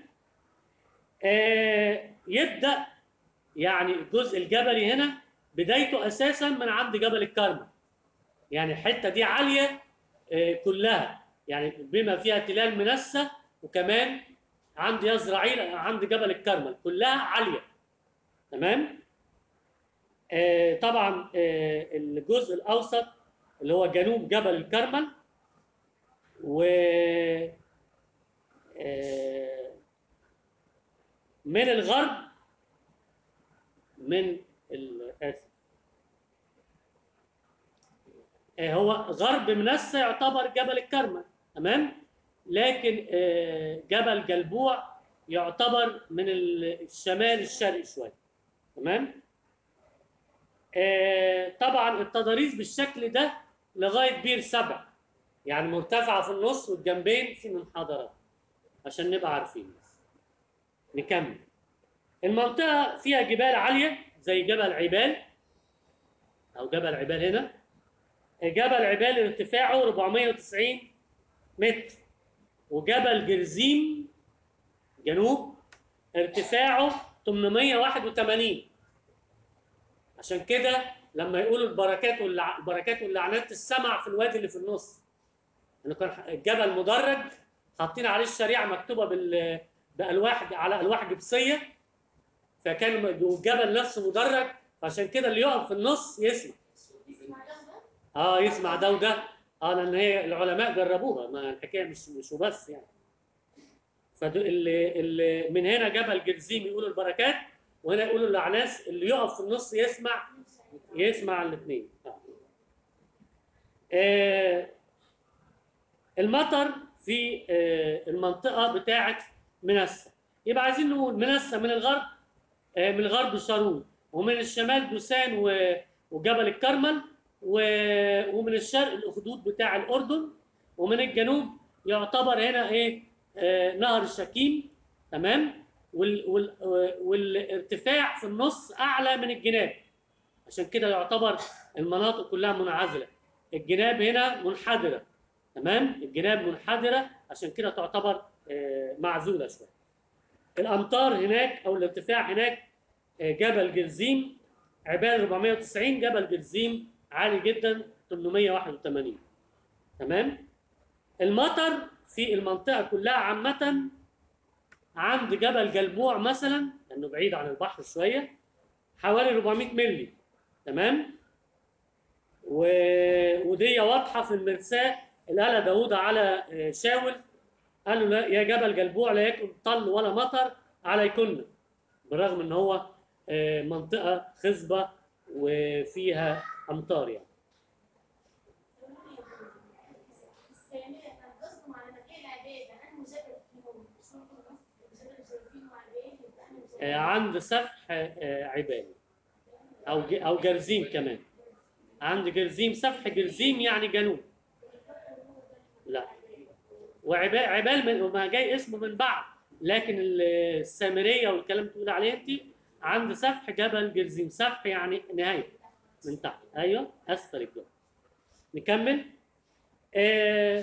آه، يبدا يعني الجزء الجبلي هنا بدايته اساسا من عند جبل الكرمل يعني الحته دي عاليه آه، كلها يعني بما فيها تلال منسى وكمان عند يزرعيل عند جبل الكرمل كلها عاليه تمام آه، طبعا آه، الجزء الاوسط اللي هو جنوب جبل الكرمل و آه، من الغرب من ال- اسف آه، هو غرب منسى يعتبر جبل الكرمل تمام لكن آه، جبل جلبوع يعتبر من ال- الشمال الشرقي شويه تمام آه، طبعا التضاريس بالشكل ده لغايه بير سبع يعني مرتفعه في النص والجنبين في منحدرات عشان نبقى عارفين بس نكمل المنطقه فيها جبال عاليه زي جبل عبال او جبل عبال هنا جبل عبال ارتفاعه 490 متر وجبل جرزيم جنوب ارتفاعه 881 عشان كده لما يقولوا البركات واللع... البركات واللعنات تسمع في الوادي اللي في النص انه كان الجبل مدرج حاطين عليه الشريعه مكتوبه بال بالواح على الواح جبسيه فكان والجبل نفسه مدرج عشان كده اللي يقف في النص يسمع اه يسمع ده وده اه لان هي العلماء جربوها ما الحكايه مش مش وبس يعني فاللي اللي من هنا جبل جرزيم يقولوا البركات وهنا يقولوا اللعناس اللي يقف في النص يسمع يسمع الاثنين آه. آه المطر في آه المنطقه بتاعه منسى يبقى عايزين نقول منسى من الغرب آه من الغرب شارون ومن الشمال دوسان و- وجبل الكرمل و- ومن الشرق الاخدود بتاع الاردن ومن الجنوب يعتبر هنا ايه آه نهر الشكيم تمام وال وال والارتفاع في النص اعلى من الجناب عشان كده يعتبر المناطق كلها منعزله الجناب هنا منحدره تمام الجناب منحدره عشان كده تعتبر آه، معزوله شويه الامطار هناك او الارتفاع هناك آه، جبل جرزيم عبال 490 جبل جرزيم عالي جدا 881 تمام المطر في المنطقه كلها عامه عند جبل جلبوع مثلا لانه بعيد عن البحر شويه حوالي 400 مللي تمام و... ودي واضحه في المرساه اللي قالها داوود على آه، شاول قال له لا يا جبل جلبوع لا يكن طل ولا مطر عليكن بالرغم ان هو آه، منطقه خصبه وفيها امطار يعني السامية كان قصدهم على مكان العبادة أنه جبل فيهم شو الجبل اللي شايفينه على العبادة يبقى أنا مش آه، عند سفح آه، عبالي او ج- او جرزيم كمان عند جرزيم سفح جرزيم يعني جنوب لا وعبال عبال من ما جاي اسمه من بعد لكن ال- السامريه والكلام اللي بتقول عليه انت عند سفح جبل جرزيم سفح يعني نهايه من تحت ايوه اسفل الجبل نكمل آه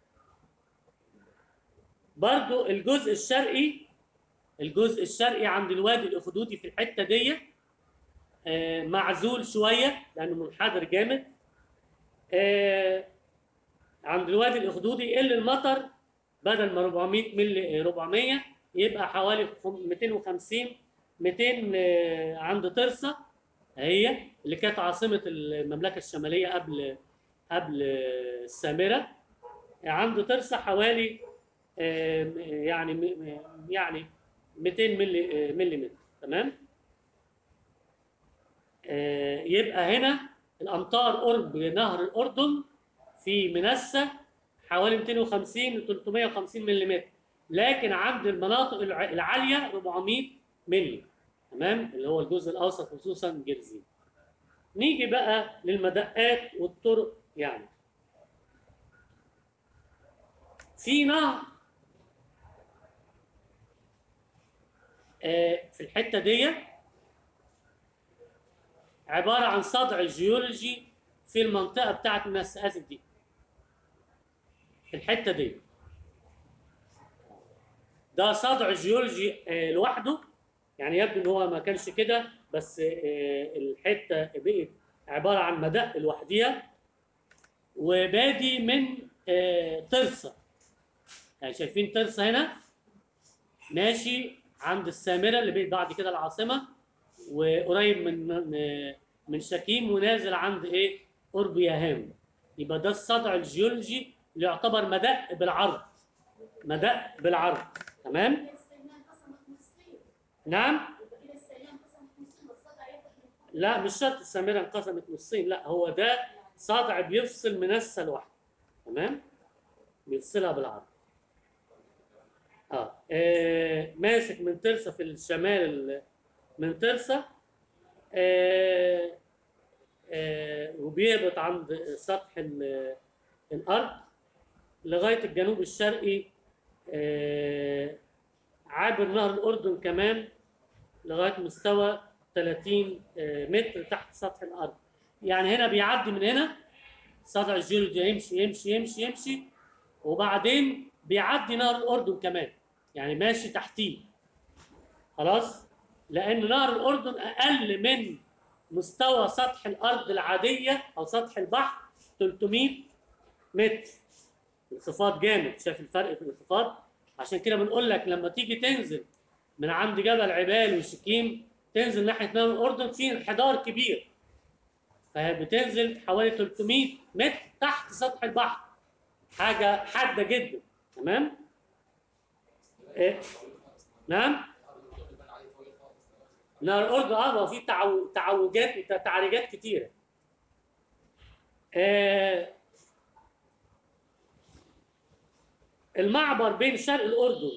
برضو الجزء الشرقي الجزء الشرقي عند الوادي الاخدودي في الحته دي آه، معزول شويه لانه منحدر جامد آه، عند الوادي الاخدودي يقل المطر بدل ما 400 ملي 400 يبقى حوالي خم- 250 200 آه، عند طرسه هي اللي كانت عاصمه المملكه الشماليه قبل قبل آه، السامره عند طرسه حوالي آه، يعني م- يعني 200 ملي ملي متر تمام آه، يبقى هنا الامطار قرب نهر الاردن في منسى حوالي 250 ل 350 ملم لكن عند المناطق الع- العاليه 400 ملي تمام اللي هو الجزء الاوسط خصوصا جرزين نيجي بقى للمدقات والطرق يعني في نهر آه، في الحته دي عباره عن صدع جيولوجي في المنطقه بتاعت المسافات دي في الحته دي ده صدع جيولوجي آه، لوحده يعني يبدو ان هو ما كانش كده بس آه، الحته بقت عباره عن مدق لوحديها وبادي من آه، ترسه يعني شايفين ترسه هنا ماشي عند السامره اللي بقت بعد كده العاصمه وقريب من من- من شكيم ونازل عند ايه؟ قرب يهام يبقى ده الصدع الجيولوجي اللي يعتبر مدق بالعرض مدق بالعرض تمام؟ كده السامية انقسمت نصين نعم؟ يبقى كده السامية انقسمت نصين والصدع ياخد من فوق. لا مش شرط السامره انقسمت نصين لا هو ده صدع بيفصل منسى لوحده تمام؟ بيفصلها بالعرض اه, آه ماسك من ترسا في الشمال ال- من ترسا آه آه وبيهبط عند سطح ال- الارض لغايه الجنوب الشرقي آه عابر نهر الاردن كمان لغايه مستوى 30 آه، متر تحت سطح الارض يعني هنا بيعدي من هنا سطح الجيولوجيا يمشي يمشي يمشي يمشي وبعدين بيعدي نهر الاردن كمان يعني ماشي تحتيه خلاص لان نهر الاردن اقل من مستوى سطح الارض العاديه او سطح البحر 300 متر انخفاض جامد شايف الفرق في الانخفاض عشان كده بنقول لك لما تيجي تنزل من عند جبل عبال وشكيم تنزل ناحيه نهر الاردن في انحدار كبير فبتنزل حوالي 300 متر تحت سطح البحر حاجه حاده جدا تمام إيه؟ نعم نهر الاردن اه ما هو في تعو... تعوجات وتعريجات كتيره آه المعبر بين شرق الاردن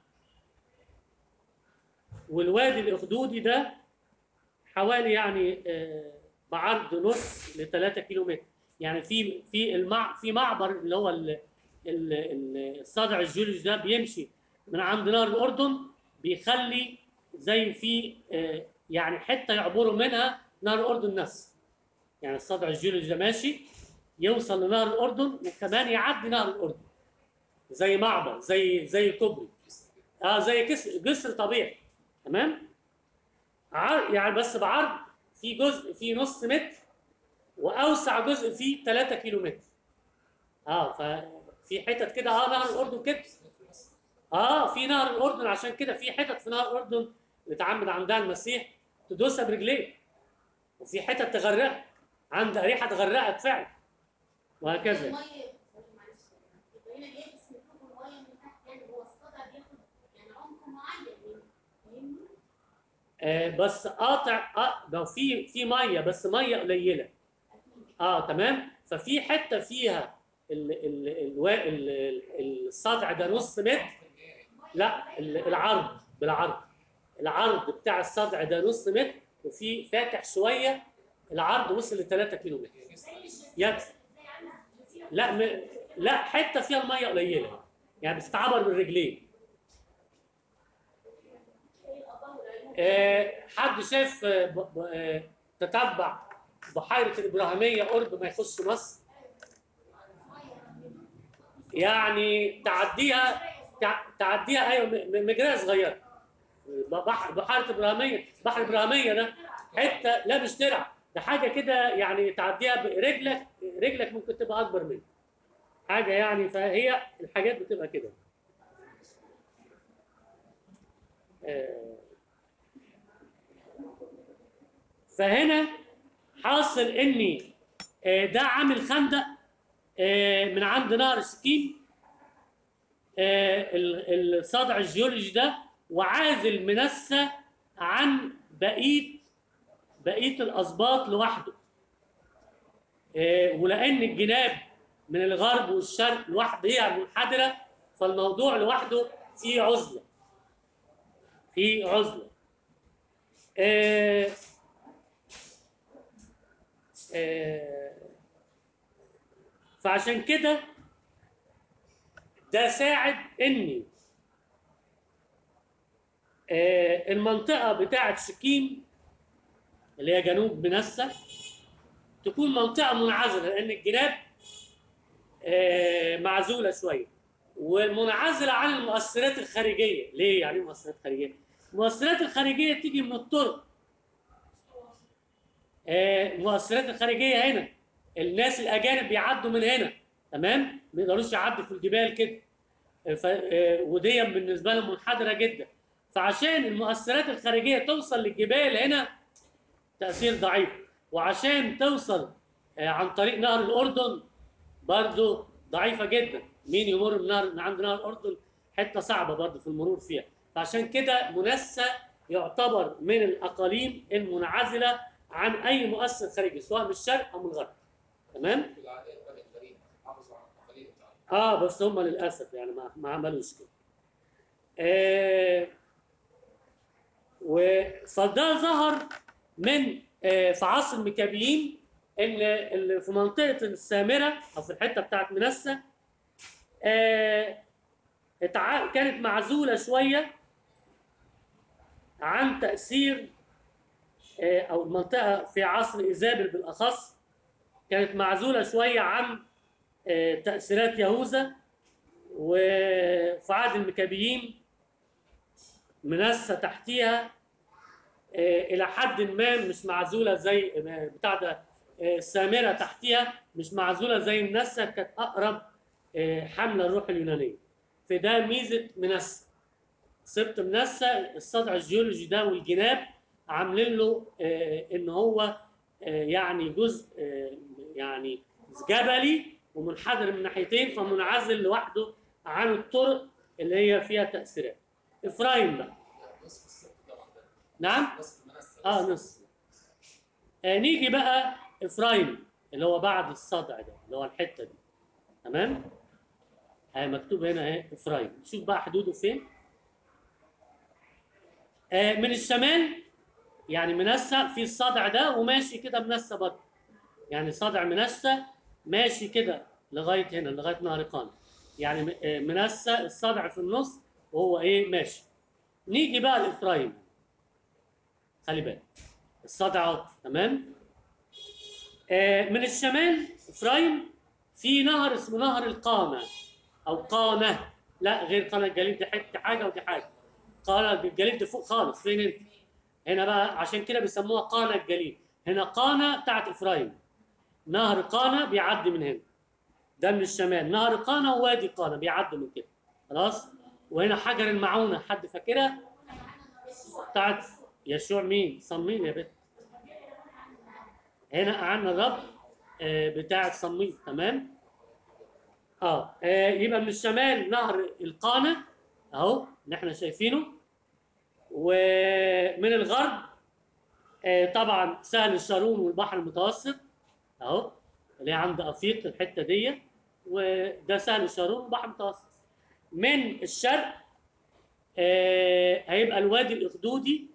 والوادي الاخدودي ده حوالي يعني آه، بعرض نص ل 3 كيلو متر يعني في في المع في معبر اللي هو ال- ال- ال- الصدع الجيولوجي ده بيمشي من عند نهر الاردن بيخلي زي في آه، يعني حته يعبروا منها نهر الاردن نفسه يعني الصدع الجيولوجي ده ماشي يوصل لنهر الاردن وكمان يعدي نهر الاردن زي معبر زي زي كوبري اه زي كسر جسر طبيعي تمام عر- يعني بس بعرض في جزء فيه نص متر واوسع جزء فيه 3 كيلو متر اه ففي حتت كده اه نهر الاردن كده اه في نهر الاردن عشان كده في حتت في نهر الاردن اللي اتعمد عندها المسيح تدوسها برجليه وفي حتت تغرقك عند ريحه تغرقك فعلا وهكذا المية معلش يبقى هنا بيلبس من فوق المية من تحت يعني هو الصدع بياخد يعني عمق معين يعني فاهمني؟ آه بس قاطع آه ده في في ميه بس ميه قليله أكيد اه تمام ففي حته فيها ال ال ال ال ال الصدع ده نص متر لا ال- العرض بالعرض العرض بتاع الصدع ده نص متر وفي فاتح شويه العرض وصل ل 3 كيلو متر زي الجزيرة يد زي عندنا الجزيرة لا م... لا حته فيها الميه قليله يعني بتتعبر بالرجلين زي الآباء والعيون آه حد شاف آه ب... ب... آه تتبع بحيره الابراهيميه قرب ما يخش مصر يعني تعديها تع- تعديها ايوه م- م- مجراه صغيره بحر بحيره ابراهيميه بحر ابراهيميه ده حته لا مش ترع ده حاجه كده يعني تعديها برجلك رجلك ممكن تبقى اكبر منه حاجه يعني فهي الحاجات بتبقى كده آه، فهنا حاصل اني آه، ده عامل خندق آه، من عند نهر السكين آه، ال- الصدع الجيولوجي ده وعازل منسى عن بقيه بقيه الاسباط لوحده آه، ولان الجناب من الغرب والشرق لوحده هي منحدره فالموضوع لوحده فيه عزله فيه عزله آه، آه، فعشان كده ده ساعد اني آه، المنطقه بتاعه سكيم اللي هي جنوب منسى تكون منطقه منعزله لان الجناب آه، معزوله شويه ومنعزله عن المؤثرات الخارجيه ليه يعني إيه مؤثرات خارجيه المؤثرات الخارجيه تيجي من الطرق آه، المؤثرات الخارجيه هنا الناس الاجانب بيعدوا من هنا تمام ما يقدروش يعدوا في الجبال كده آه، ف- آه، ودي بالنسبه لهم منحدره جدا فعشان المؤثرات الخارجيه توصل للجبال هنا تاثير ضعيف وعشان توصل آه، عن طريق نهر الاردن برضو ضعيفه جدا مين يمر من نهر من عند نهر الاردن حته صعبه برضو في المرور فيها فعشان كده منسى يعتبر من الاقاليم المنعزله عن اي مؤثر خارجي سواء من الشرق او من الغرب تمام العادات بقى الغريب حافظوا على التقاليد بتاعتهم اه بس هم للاسف يعني ما, ما عملوش كده آه و فده ظهر من آه في عصر المكابيين ان اللي في منطقه السامره او في الحته بتاعت منسى آه اتع- كانت معزوله شويه عن تاثير آه او المنطقه في عصر ايزابل بالاخص كانت معزوله شويه عن آه تاثيرات يهوذا وفي عهد المكابيين منسى تحتيها آه، الى حد ما مش معزوله زي آه، بتاع ده آه، السامره تحتيها مش معزوله زي منسى كانت اقرب آه، حمله الروح اليونانيه فده ميزه منسى سبت منسى السطع الجيولوجي ده والجناب عاملين له آه، ان هو آه، يعني جزء آه، يعني جبلي ومنحدر من ناحيتين فمنعزل لوحده عن الطرق اللي هي فيها تاثيرات افرايم بقى نصف السبت طبعا ده نعم نصف المنسى اه نص آه نيجي بقى افرايم اللي هو بعد الصدع ده اللي هو الحته دي تمام آه مكتوب هنا اهي افرايم شوف بقى حدوده فين آه من الشمال يعني منسى في الصدع ده وماشي كده منسى برضه يعني صدع منسى ماشي كده لغايه هنا لغايه نهر قانا يعني م- آه، منسى الصدع في النص وهو ايه ماشي نيجي بقى لافرايم خلي بالك الصدع اهو تمام آه من الشمال افرايم في نهر اسمه نهر القامه او قامه لا غير قناه الجليل دي حته حاجه ودي حاجه قناه الجليل دي فوق خالص فين انت هنا بقى عشان كده بيسموها قانا الجليل هنا قانا بتاعت افرايم نهر قانا بيعدي من هنا ده من الشمال نهر قانا ووادي قانا بيعدي من كده خلاص وهنا حجر المعونه حد فاكرها بتاعت يشوع مين صميم يا بنت هنا قعدنا الرب آه، بتاع صميم تمام اه آه، يبقى من الشمال نهر القانا اهو اللي احنا شايفينه ومن الغرب آه، طبعا سهل الشارون والبحر المتوسط اهو اللي هي عند افيق الحته دي وده سهل الشارون والبحر المتوسط من الشرق آه، هيبقى الوادي الاخدودي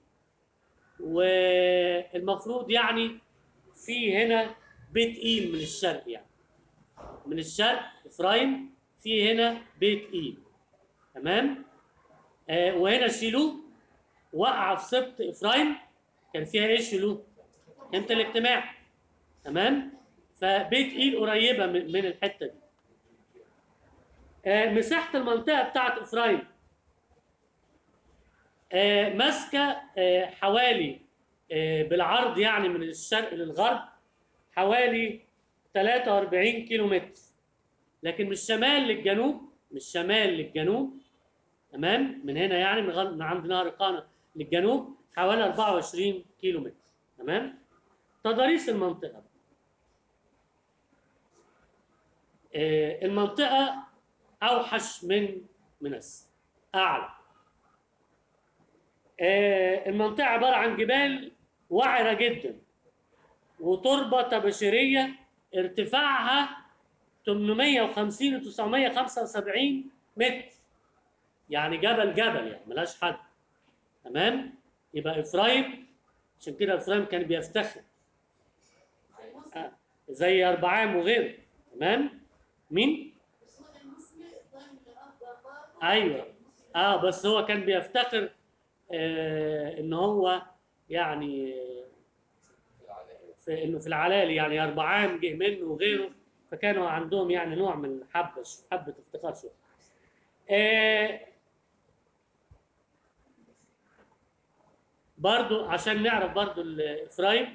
والمفروض يعني في هنا بيت ايل من الشرق يعني من الشرق افرايم في هنا بيت ايل تمام آه وهنا شيلو وقع في سبط افرايم كان فيها ايه شيلو؟ كانت الاجتماع تمام فبيت ايل قريبه من من الحته دي آه مساحه المنطقه بتاعت افرايم آه ماسكه آه حوالي آه بالعرض يعني من الشرق للغرب حوالي 43 كيلو متر لكن من الشمال للجنوب من الشمال للجنوب تمام من هنا يعني من, غ- من عند نهر قانا للجنوب حوالي 24 كيلو متر تمام تضاريس المنطقه آه المنطقه اوحش من منس اعلى آه المنطقه عباره عن جبال وعره جدا وتربه تباشيريه ارتفاعها 850 و 975 متر يعني جبل جبل يعني ملهاش حد تمام يبقى افرايم عشان كده افرايم كان بيفتخر آه، زي اربعام وغيره تمام مين بس هو ده المسلم ضمن الأرض ايوه اه بس هو كان بيفتخر آه ان هو يعني في انه في العلالي يعني اربعام جه منه وغيره فكانوا عندهم يعني نوع من حبه حبه افتخار شويه. آه برضو عشان نعرف برضو الافرايم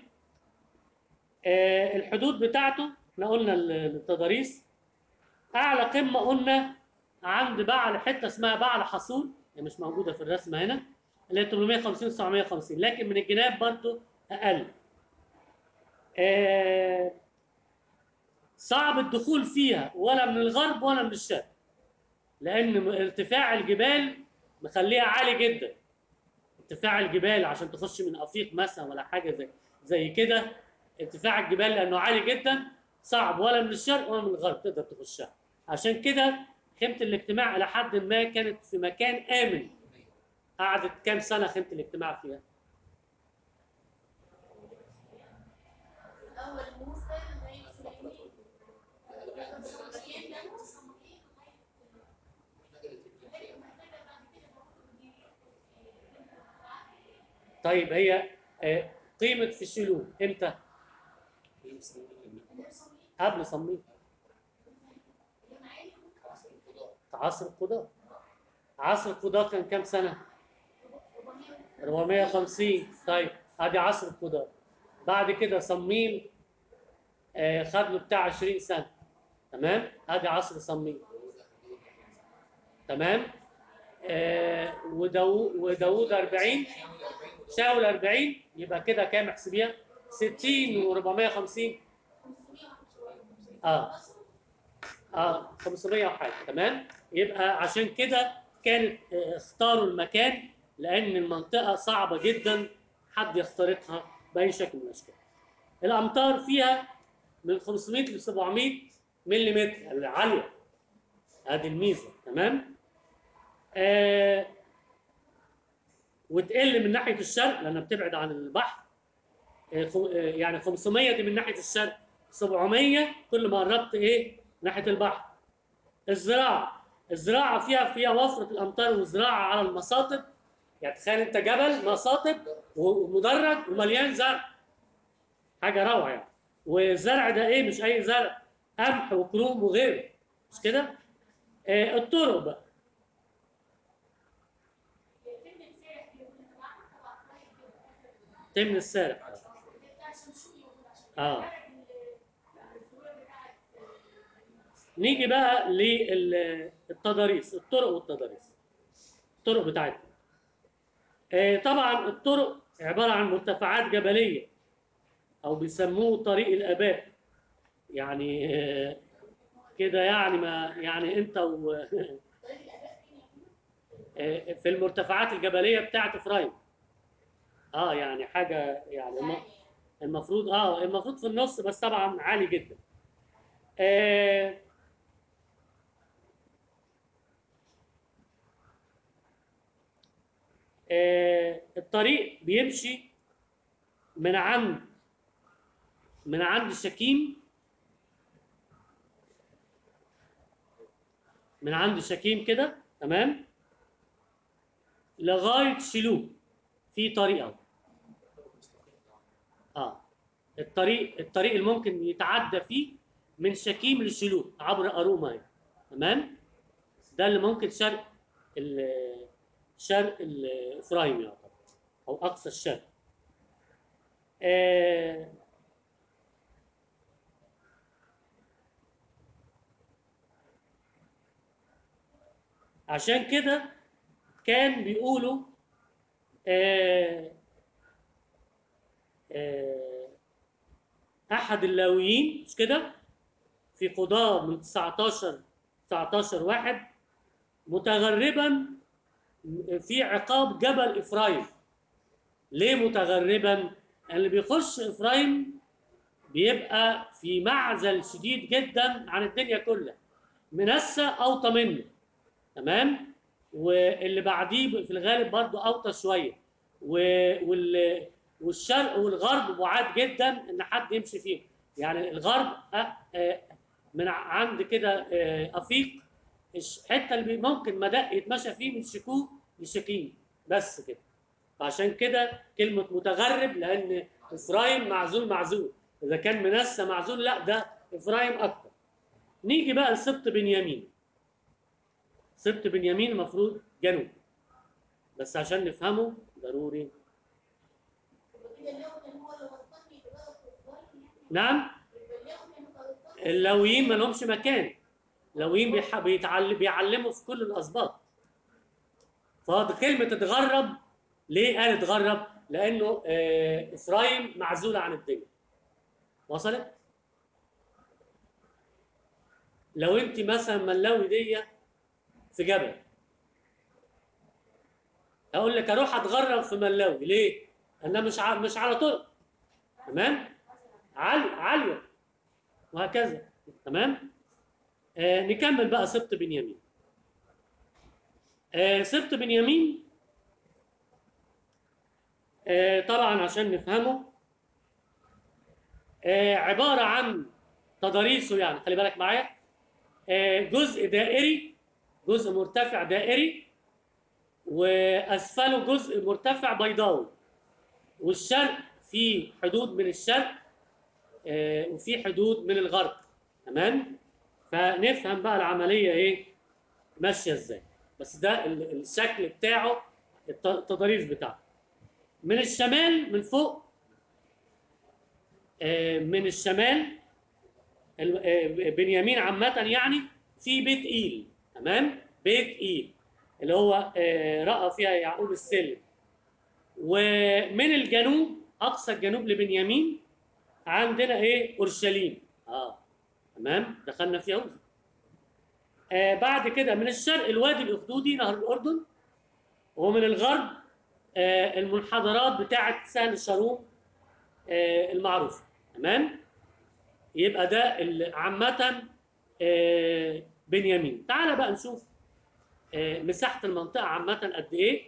آه الحدود بتاعته احنا قلنا ال- التضاريس اعلى قمه قلنا عند بعل حته اسمها بعل حصول هي مش موجوده في الرسمه هنا اللي هي 850 950 لكن من الجناب برضو اقل آه صعب الدخول فيها ولا من الغرب ولا من الشرق لان م- ارتفاع الجبال مخليها عالي جدا ارتفاع الجبال عشان تخش من افيق مثلا ولا حاجه زي زي كده ارتفاع الجبال لانه عالي جدا صعب ولا من الشرق ولا من الغرب تقدر تخشها عشان كده خيمه الاجتماع الى حد ما كانت في مكان امن قعدت كام سنه خيمه الاجتماع فيها أول موسى لغاية سليمان صموئيل ده صموئيل لغاية محتاجة بعد كده برضه طيب هي آه، قيمه في شيلو امتى؟ النبي صموئيل قبل صميم اللي معايا عصر القضاء عصر القضاء كان كام سنه؟ 450 طيب ادي عصر القضاء بعد كده صميم آه، خد له بتاع 20 سنه تمام ادي عصر صميم تمام آه وداو وداوود 40 شاول 40 يبقى كده كام احسبيها 60 و450 اه اه 500 وحاجه تمام يبقى عشان كده كانت آه، اختاروا المكان لان المنطقه صعبه جدا حد يخترقها باي شكل من الاشكال الامطار فيها من 500 ل 700 ملم عاليه هذه الميزه تمام آه وتقل من ناحيه الشرق لانها بتبعد عن البحر آه خم- آه، يعني 500 دي من ناحيه الشرق 700 كل ما قربت ايه ناحيه البحر الزراعه الزراعه فيها فيها وفره الامطار والزراعه على المصاطب يعني تخيل انت جبل مصاطب ومدرج ومليان زرع حاجه روعه يعني والزرع ده ايه مش اي زرع قمح وكروم وغيره مش كده؟ آه الطرق بقى كلمة سارح بيقول أنا بعمل طبعا طيب كده تمن السارح بتاع شمشون يقول عشان آه. يعرف ال- الفروع بتاعت نيجي بقى للتضاريس الطرق والتضاريس الطرق بتاعتنا آه، طبعا الطرق عبارة عن مرتفعات جبلية أو بيسموه طريق الآباء يعني آه، كده يعني ما يعني أنت و آه، في المرتفعات الجبلية بتاعت إفرايم اه يعني حاجة يعني الم- المفروض اه المفروض في النص بس طبعا عالي جدا آه آه، الطريق بيمشي من عند من عند شكيم من عند شكيم كده تمام لغايه شلوك في طريق اهو اه الطريق الطريق اللي ممكن يتعدى فيه من شكيم لشلوك عبر اروما يعني. تمام ده اللي ممكن شرق ال- شرق ال- افرايم يعتبر او اقصى الشرق آه عشان كده كان بيقولوا آه آه احد اللاويين مش كده في قضاة من 19 19 واحد متغربا في عقاب جبل افرايم ليه متغربا اللي بيخش افرايم بيبقى في معزل شديد جدا عن الدنيا كلها منسى اوطى منه تمام واللي بعديه في الغالب برضه اوطى شويه و- وال والشرق والغرب بعاد جدا ان حد يمشي فيه يعني الغرب أ- آه، من ع- عند كده آه، افيق الش- الحته اللي بي- ممكن مدى يتمشى فيه من شكوك لشكيم بس كده فعشان كده كلمة متغرب لأن إفرايم معزول معزول إذا كان منسى معزول لا ده إفرايم أكتر نيجي بقى لسبط بنيامين سبط بنيامين المفروض جنوب بس عشان نفهمه ضروري كده اليوم كان هو اللي غلطان يتغلط في الظالم يعني نعم اليوم كان غلطان اللويين ما لهمش مكان اللويين بيح- بيتعلم بيعلموا في كل الأسباط فهذا كلمة اتغرب ليه قال اتغرب؟ لأنه آه، إفرايم معزولة عن الدنيا وصلت؟ لو أنت مثلا ملاوي دي في جبل اقول لك اروح اتغرب في ملاوي ليه؟ انا مش ع... مش على طرق تمام؟ عالية عالية وهكذا تمام؟ آه نكمل بقى سبط بنيامين آه سبط بنيامين آه طبعا عشان نفهمه آه عبارة عن تضاريسه يعني خلي بالك معايا آه جزء دائري جزء مرتفع دائري واسفله جزء مرتفع بيضاوي والشرق في حدود من الشرق آه، وفي حدود من الغرب تمام فنفهم بقى العمليه ايه ماشيه ازاي بس ده ال- الشكل بتاعه الت- التضاريس بتاعه من الشمال من فوق آه، من الشمال ال- آه، بنيامين عامة يعني في بيت إيل تمام بيت إيل اللي هو آه، رأى فيها يعقوب السلم ومن الجنوب أقصى الجنوب لبنيامين عندنا إيه أورشليم آه تمام دخلنا في يهوذا آه بعد كده من الشرق الوادي الأخدودي نهر الأردن ومن الغرب آه المنحدرات بتاعة سهل شارون آه المعروفة تمام يبقى ده ال- عامة آه، بنيامين تعال بقى نشوف آه، مساحة المنطقة عامة قد إيه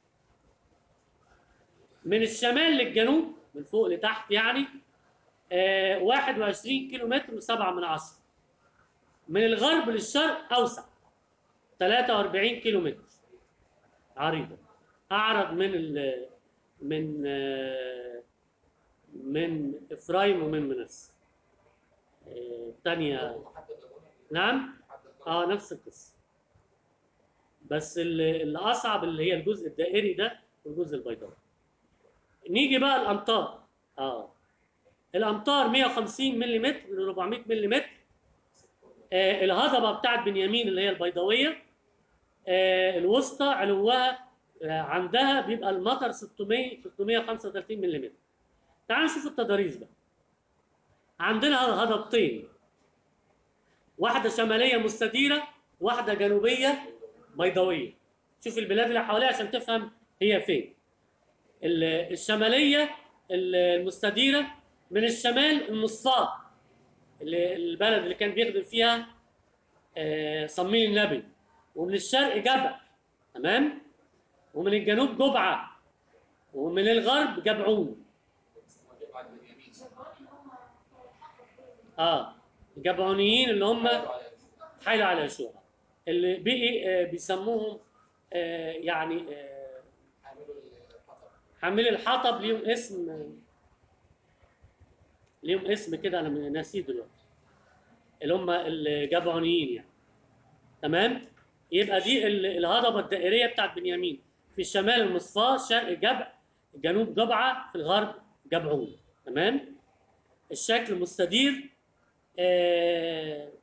من الشمال للجنوب من فوق لتحت يعني آه، 21 كيلو متر وسبعة من عشرة من الغرب للشرق أوسع 43 كيلو متر عريضة أعرض من ال من آه، من إفرايم ومن منس آه، الثانيه محدد لغونا نعم محدد اه نفس القصه بس اللي اللي اصعب اللي هي الجزء الدائري ده والجزء البيضاوي نيجي بقى الامطار اه الامطار 150 ملم ل 400 ملم آه الهضبه بتاعت بنيامين اللي هي البيضاويه آه الوسطى علوها آه عندها بيبقى المطر 600 635 ملم تعال نشوف التضاريس بقى عندنا هضبتين واحده شماليه مستديره واحده جنوبيه بيضاويه شوف البلاد اللي حواليها عشان تفهم هي فين ال- الشماليه ال- المستديره من الشمال المصفاه اللي البلد اللي كان بيخدم فيها آه، صميم النبي ومن الشرق جبع تمام ومن الجنوب جبعه ومن الغرب جبعون بعد بنيامين شغالين اللي هم حقق اه الجبعونيين اللي هم قالوا على حايلوا على يشوع اللي بقي آه، بيسموهم آه، يعني آه، حاملوا الحطب حاملي الحطب ليهم اسم ليهم اسم كده انا ناسيه دلوقتي اللي هم الجبعونيين يعني تمام يبقى دي ال- الهضبه الدائريه بتاعت بنيامين في الشمال المصفاه شرق جبع جنوب جبعه في الغرب جبعون تمام الشكل مستدير آه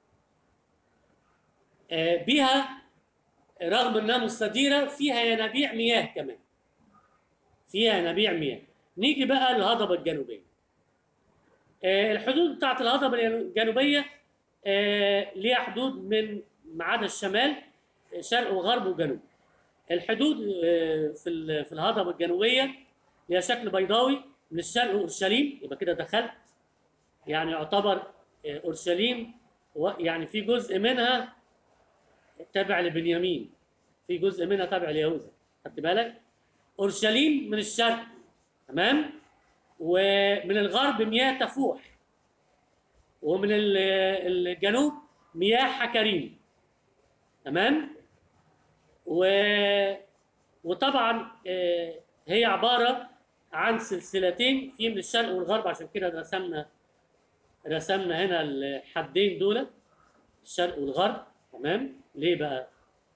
آه بها رغم انها مستديره فيها ينابيع مياه كمان فيها ينابيع مياه نيجي بقى للهضبه الجنوبيه آه، الحدود بتاعت الهضبه الجنوبيه آه، ليها حدود من ما عدا الشمال آه، شرق وغرب وجنوب الحدود آه، في ال- في الهضبه الجنوبيه ليها شكل بيضاوي من الشرق اورشليم يبقى كده دخلت يعني يعتبر آه، اورشليم و- يعني في جزء منها تابع لبنيامين في جزء منها تابع ليهوذا خدت بالك اورشليم من الشرق تمام ومن الغرب مياه تفوح ومن ال- الجنوب مياه حكريم تمام و وطبعا آه، هي عباره عن سلسلتين في من الشرق والغرب عشان كده رسمنا رسمنا هنا الحدين دول الشرق والغرب تمام ليه بقى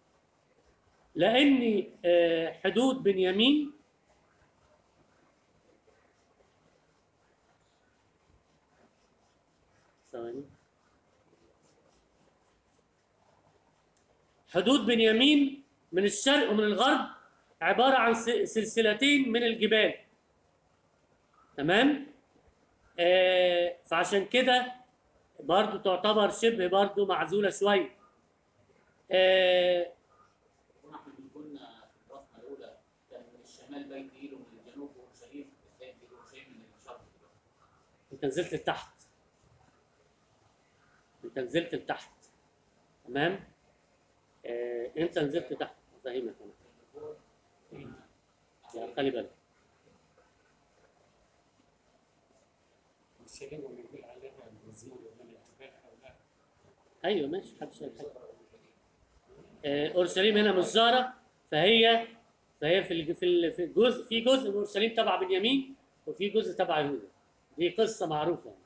لان آه، حدود بنيامين ثواني حدود بنيامين من الشرق ومن الغرب عبارة عن س- سلسلتين من الجبال تمام آه فعشان كده برضو تعتبر شبه برضو معزولة شوية آه كنا احنا كنا في الرسمه الاولى كان من الشمال بيت ايل ومن الجنوب اورشليم ازاي في اورشليم من الشرق دلوقتي انت نزلت لتحت انت نزلت لتحت تمام آه انت نزلت تحت فاهمك انا لا خلي بالك الشريمة بيقول عليها المزمور من الاتباع او لا ايوه ماشي محدش قال حاجه آه، اورشليم هنا مش جاره فهي فهي في الج- في ال- في الجزء في جزء من اورشليم تبع بنيامين وفي جزء تبع يهوذا دي قصه معروفه يعني.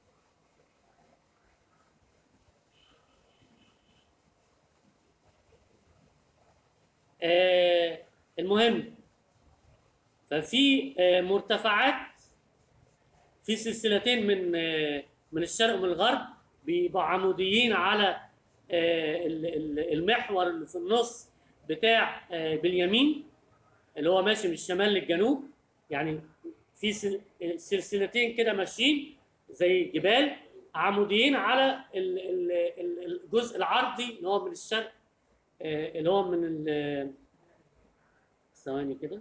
آه، المهم ففي آه، مرتفعات في سلسلتين من آه، من الشرق ومن الغرب بيبقوا عموديين على آه، ال- ال- المحور اللي في النص بتاع آه، بنيامين اللي هو ماشي من الشمال للجنوب يعني في سل- سلسلتين كده ماشيين زي جبال عموديين على ال- ال- ال- الجزء العرضي اللي هو من الشرق آه، اللي هو من ال- ثواني كده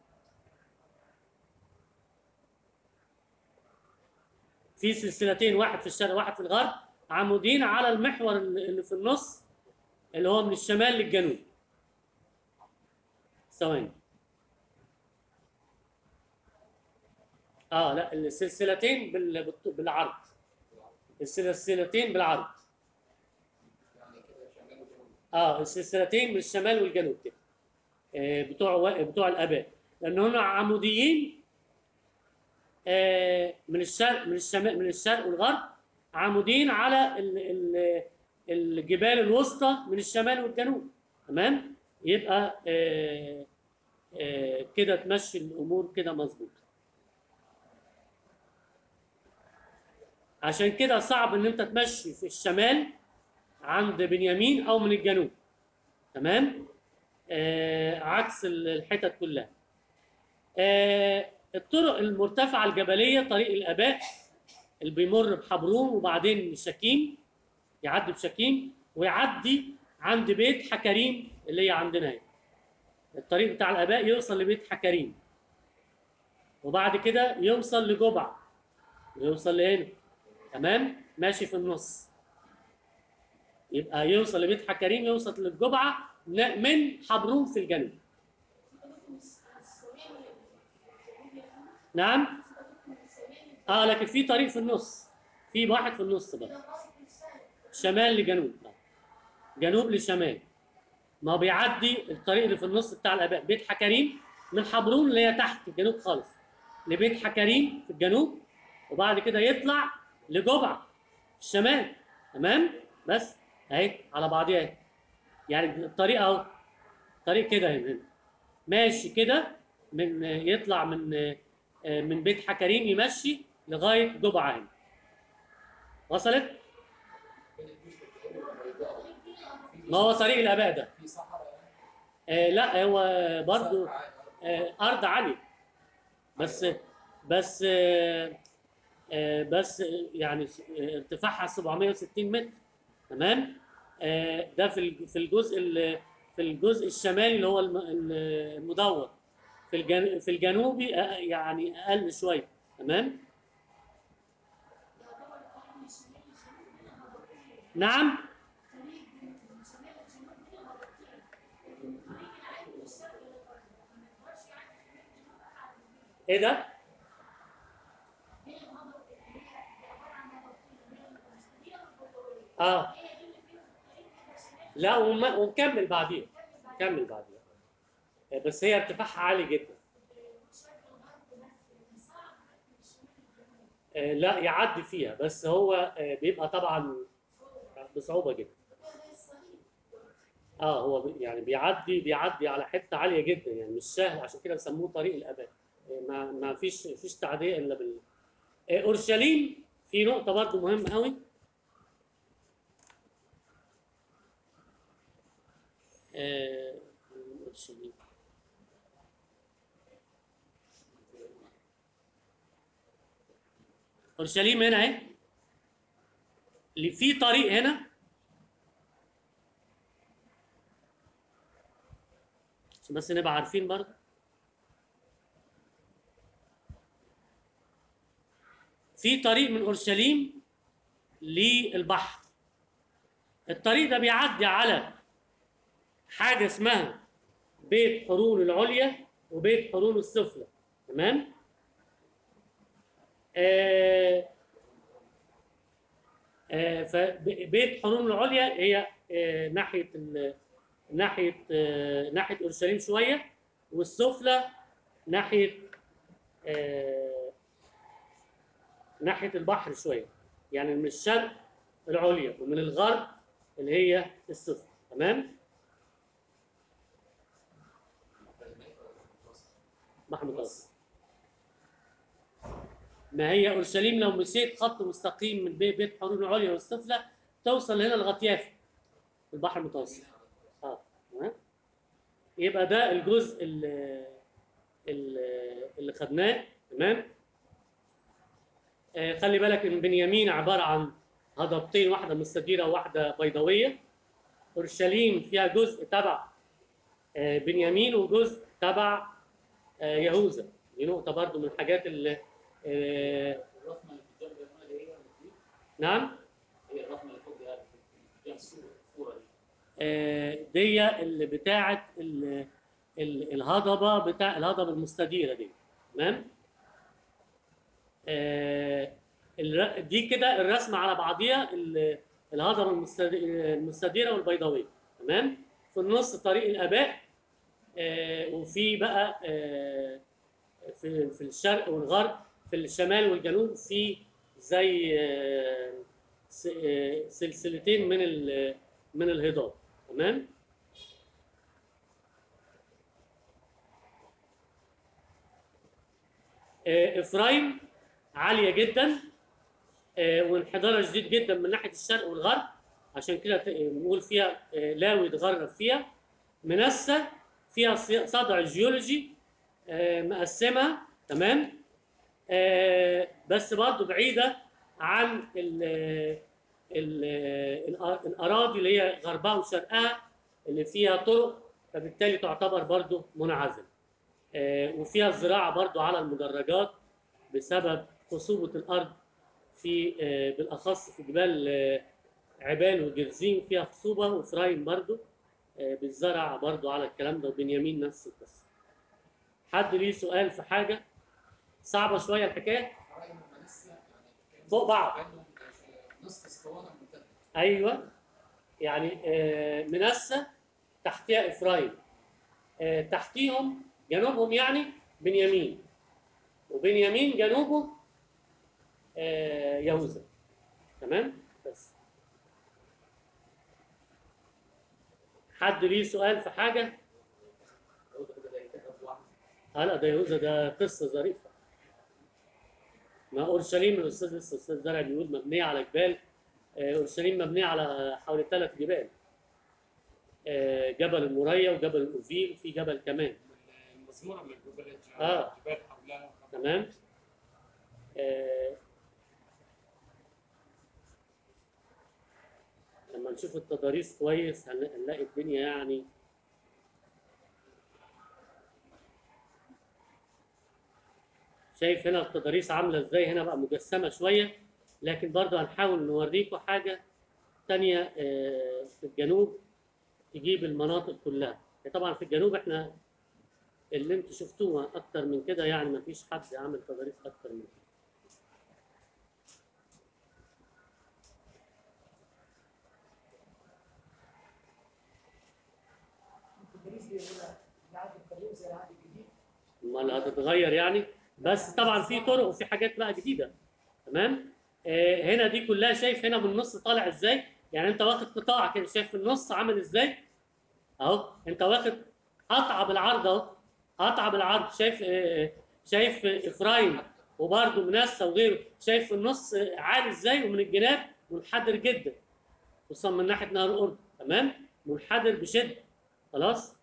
في سلسلتين واحد في الشرق واحد في الغرب عمودين على المحور اللي اللي في النص اللي هو من الشمال للجنوب ثواني اه لا السلسلتين بال- بالط- بالعرض السلسلتين بالعرض يعني كده شمال وجنوب اه السلسلتين من الشمال والجنوب كده آه بتوع و- بتوع الاباء لان هم عموديين آه من الشرق من الشمال من الشرق والغرب عمودين على ال ال الجبال الوسطى من الشمال والجنوب تمام يبقى آه آه كده تمشي الامور كده مظبوطه عشان كده صعب ان انت تمشي في الشمال عند بنيامين او من الجنوب تمام آه عكس ال- الحتت كلها آه الطرق المرتفعه الجبليه طريق الاباء اللي بيمر بحبرون وبعدين شكيم يعدي بشكيم ويعدي عند بيت حكريم اللي هي عندنا هنا الطريق بتاع الاباء يوصل لبيت حكريم وبعد كده يوصل لجبع ويوصل لهنا تمام ماشي في النص يبقى يوصل لبيت حكريم يوصل للجبعه ن- من حبرون في الجنوب نعم اه لكن في طريق في النص في واحد في النص بقى شمال لجنوب آه. جنوب لشمال ما هو بيعدي الطريق اللي في النص بتاع الاباء بيت حكريم من حبرون اللي هي تحت الجنوب خالص لبيت حكريم في الجنوب وبعد كده يطلع لجبع في الشمال تمام بس اهي على بعضيها اهي يعني الطريق اهو طريق كده هنا ماشي كده من يطلع من من بيت حكريم يمشي لغايه جبعه هنا وصلت؟ ما هو طريق الاباء ده في صحراء آه لا هو برضو صحراء. آه ارض عاليه بس بس آه آه بس يعني س- آه، ارتفاعها 760 متر تمام آه ده في الج- في الجزء ال- في الجزء الشمالي اللي هو الم- ال- المدور في الجن في الجنوبي آه، يعني اقل شويه تمام نعم ايه ده؟ اه لا وما- ونكمل بعدين نكمل بعدين آه، بس هي ارتفاعها عالي جدا آه، لا يعدي فيها بس هو آه، بيبقى طبعا بصعوبة جدا اه هو بي- يعني بيعدي بيعدي على حته عاليه جدا يعني مش سهل عشان كده بيسموه طريق الاباء آه، ما ما فيش فيش تعديه الا بال آه، اورشليم في نقطه برضو مهمه قوي آه، اورشليم اورشليم هنا اهي اللي في طريق هنا عشان بس نبقى عارفين برضه في طريق من اورشليم للبحر الطريق ده بيعدي على حاجه اسمها بيت حرون العليا وبيت حرون السفلى تمام آه آه فبيت حرون العليا هي آه ناحيه ال- ناحيه آه ناحيه اورشليم شويه والسفلى ناحيه آه ناحيه البحر شويه يعني من الشرق العليا ومن الغرب اللي هي السفلى تمام بحر متوسط ما هي اورشليم لو مشيت خط مستقيم من بي- بيت حرون العليا والسفلى توصل هنا لغطيافه في البحر المتوسط اه تمام؟ يبقى ده الجزء اللي, اللي خدناه تمام آه خلي بالك ان بنيامين عباره عن هضبتين واحده مستديره وواحده بيضاويه اورشليم فيها جزء تبع آه بنيامين وجزء تبع آه يهوذا دي نقطه برضو من الحاجات اللي آه الرقم اللي في الجنب اليمنى دي هي اللي فيه نعم هي الرقم اللي فوق دي اللي في الجنب الصورة الصورة دي آه، دي اللي بتاعت ال- ال- الهضبه بتاع الهضبه المستديره دي تمام آه، الر- دي كده الرسمه على بعضيها ال- الهضبه المستد- المستديره والبيضاويه تمام في النص طريق الاباء آه، وفي بقى آه، في في الشرق والغرب في الشمال والجنوب في زي آه، س- آه، سلسلتين من ال- من الهضاب تمام آه، افرايم عاليه جدا آه، وانحدارها شديد جدا من ناحيه الشرق والغرب عشان كده ت- نقول فيها آه، لاوي اتغرب فيها منسى فيها ص- صدع جيولوجي آه، مقسمه تمام آه، بس برضه بعيده عن ال ال الأ- الاراضي اللي هي غربها وشرقها اللي فيها طرق فبالتالي تعتبر برضه منعزله آه، وفيها الزراعه برضه على المدرجات بسبب خصوبه الارض في آه، بالاخص في جبال آه، عبال وجرزين فيها خصوبه وفرايم برضه آه، بالزرع برضه على الكلام ده وبنيامين نفس القصه حد ليه سؤال في حاجه صعبه شويه الحكايه قريب من لسه يعني كأنه- فوق بعض. كأنه نصف اسطوانه ممتده ايوه يعني آه، منسى تحتها افرايم آه، تحتيهم جنوبهم يعني بنيامين وبنيامين جنوبه آه، يهوذا تمام بس حد ليه سؤال في حاجه لو ده كده يتكتب لوحده اه لا ده يهوذا ده قصه ظريفه ما اورشليم الاستاذ لسه الاستاذ زرع بيقول مبنيه على جبال آه، اورشليم مبنيه على حوالي ثلاث جبال آه، جبل الموريا وجبل الاوفيل وفي جبل كمان المزمورة من الجبال الج- آه. الجبال حولها تمام آه، لما نشوف التضاريس كويس هنلا- هنلاقي الدنيا يعني شايف هنا التضاريس عامله ازاي هنا بقى مجسمه شويه لكن برضه هنحاول نوريكم حاجه تانية آه، في الجنوب تجيب المناطق كلها طبعا في الجنوب احنا اللي انتوا شفتوها اكتر من كده يعني ما فيش حد عامل تضاريس اكتر من كده التدريس دي هنا العهد القديم زي العهد الجديد امال هتتغير يعني بس طبعا في طرق وفي حاجات بقى جديده تمام آه هنا دي كلها شايف هنا بالنص طالع ازاي يعني انت واخد قطاع كده شايف في النص عامل ازاي اهو انت واخد قطعه بالعرض اهو قطعه بالعرض شايف آه شايف افرايم وبرده منسى وغيره شايف في النص آه، عالي ازاي ومن الجناب منحدر جدا خصوصا من ناحيه نهر الاردن تمام منحدر بشده خلاص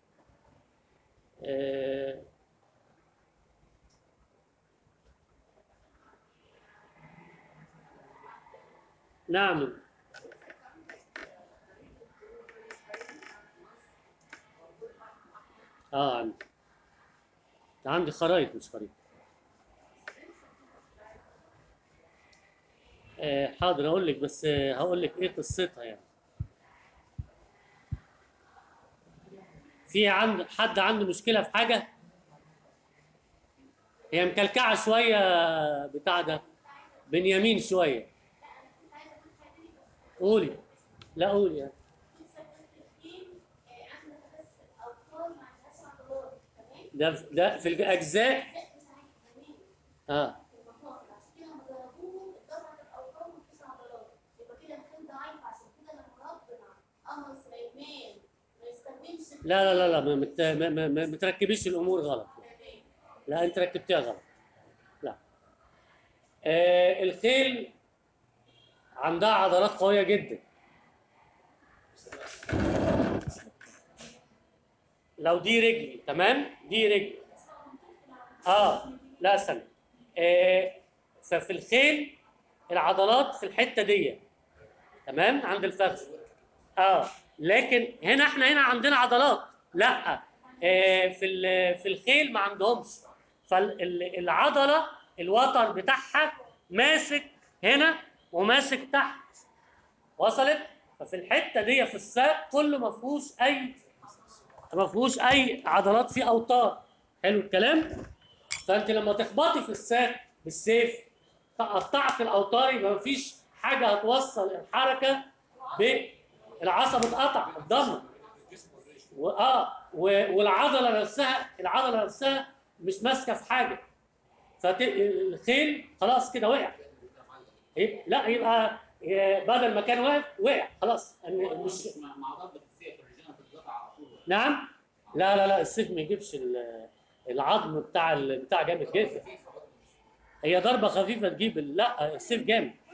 آه نعم اه عندي عندي خرايط مش خريطة آه حاضر اقول لك بس آه هقول لك ايه قصتها يعني في عند حد عنده مشكلة في حاجة هي مكلكعة شوية بتاع ده بنيامين شوية قولي لا قولي يعني. ده ده في الاجزاء اه لا لا لا لا ما مت- ما ما ما ما تركبيش الامور غلط لا انت ركبتيها غلط لا آه الخيل عندها عضلات قويه جدا لو دي رجلي تمام دي رجلي اه لا استنى آه ففي الخيل العضلات في الحته دي تمام عند الفخذ اه لكن هنا احنا هنا عندنا عضلات لا آه في ال- في الخيل ما عندهمش فالعضله الوتر بتاعها ماسك هنا وماسك تحت وصلت ففي الحته دي في الساق كله ما فيهوش اي ما فيهوش اي عضلات فيه اوتار حلو الكلام فانت لما تخبطي في الساق بالسيف قطعت الاوتار يبقى ما فيش حاجه هتوصل الحركه بالعصب اتقطع اتدمر واه و- والعضله نفسها العضله نفسها مش ماسكه في حاجه فالخيل خلاص كده وقع يبقى لا يبقى ي- بدل ما كان واقف وقع خلاص أنا مش مش مع مع ضربه السيف الرجال بتتقطع على طول نعم لا لا لا السيف ما يجيبش ال- العظم بتاع ال- بتاع جامد جدا خفيفة برضه مش هي ضربه خفيفه تجيب ال- لا السيف جامد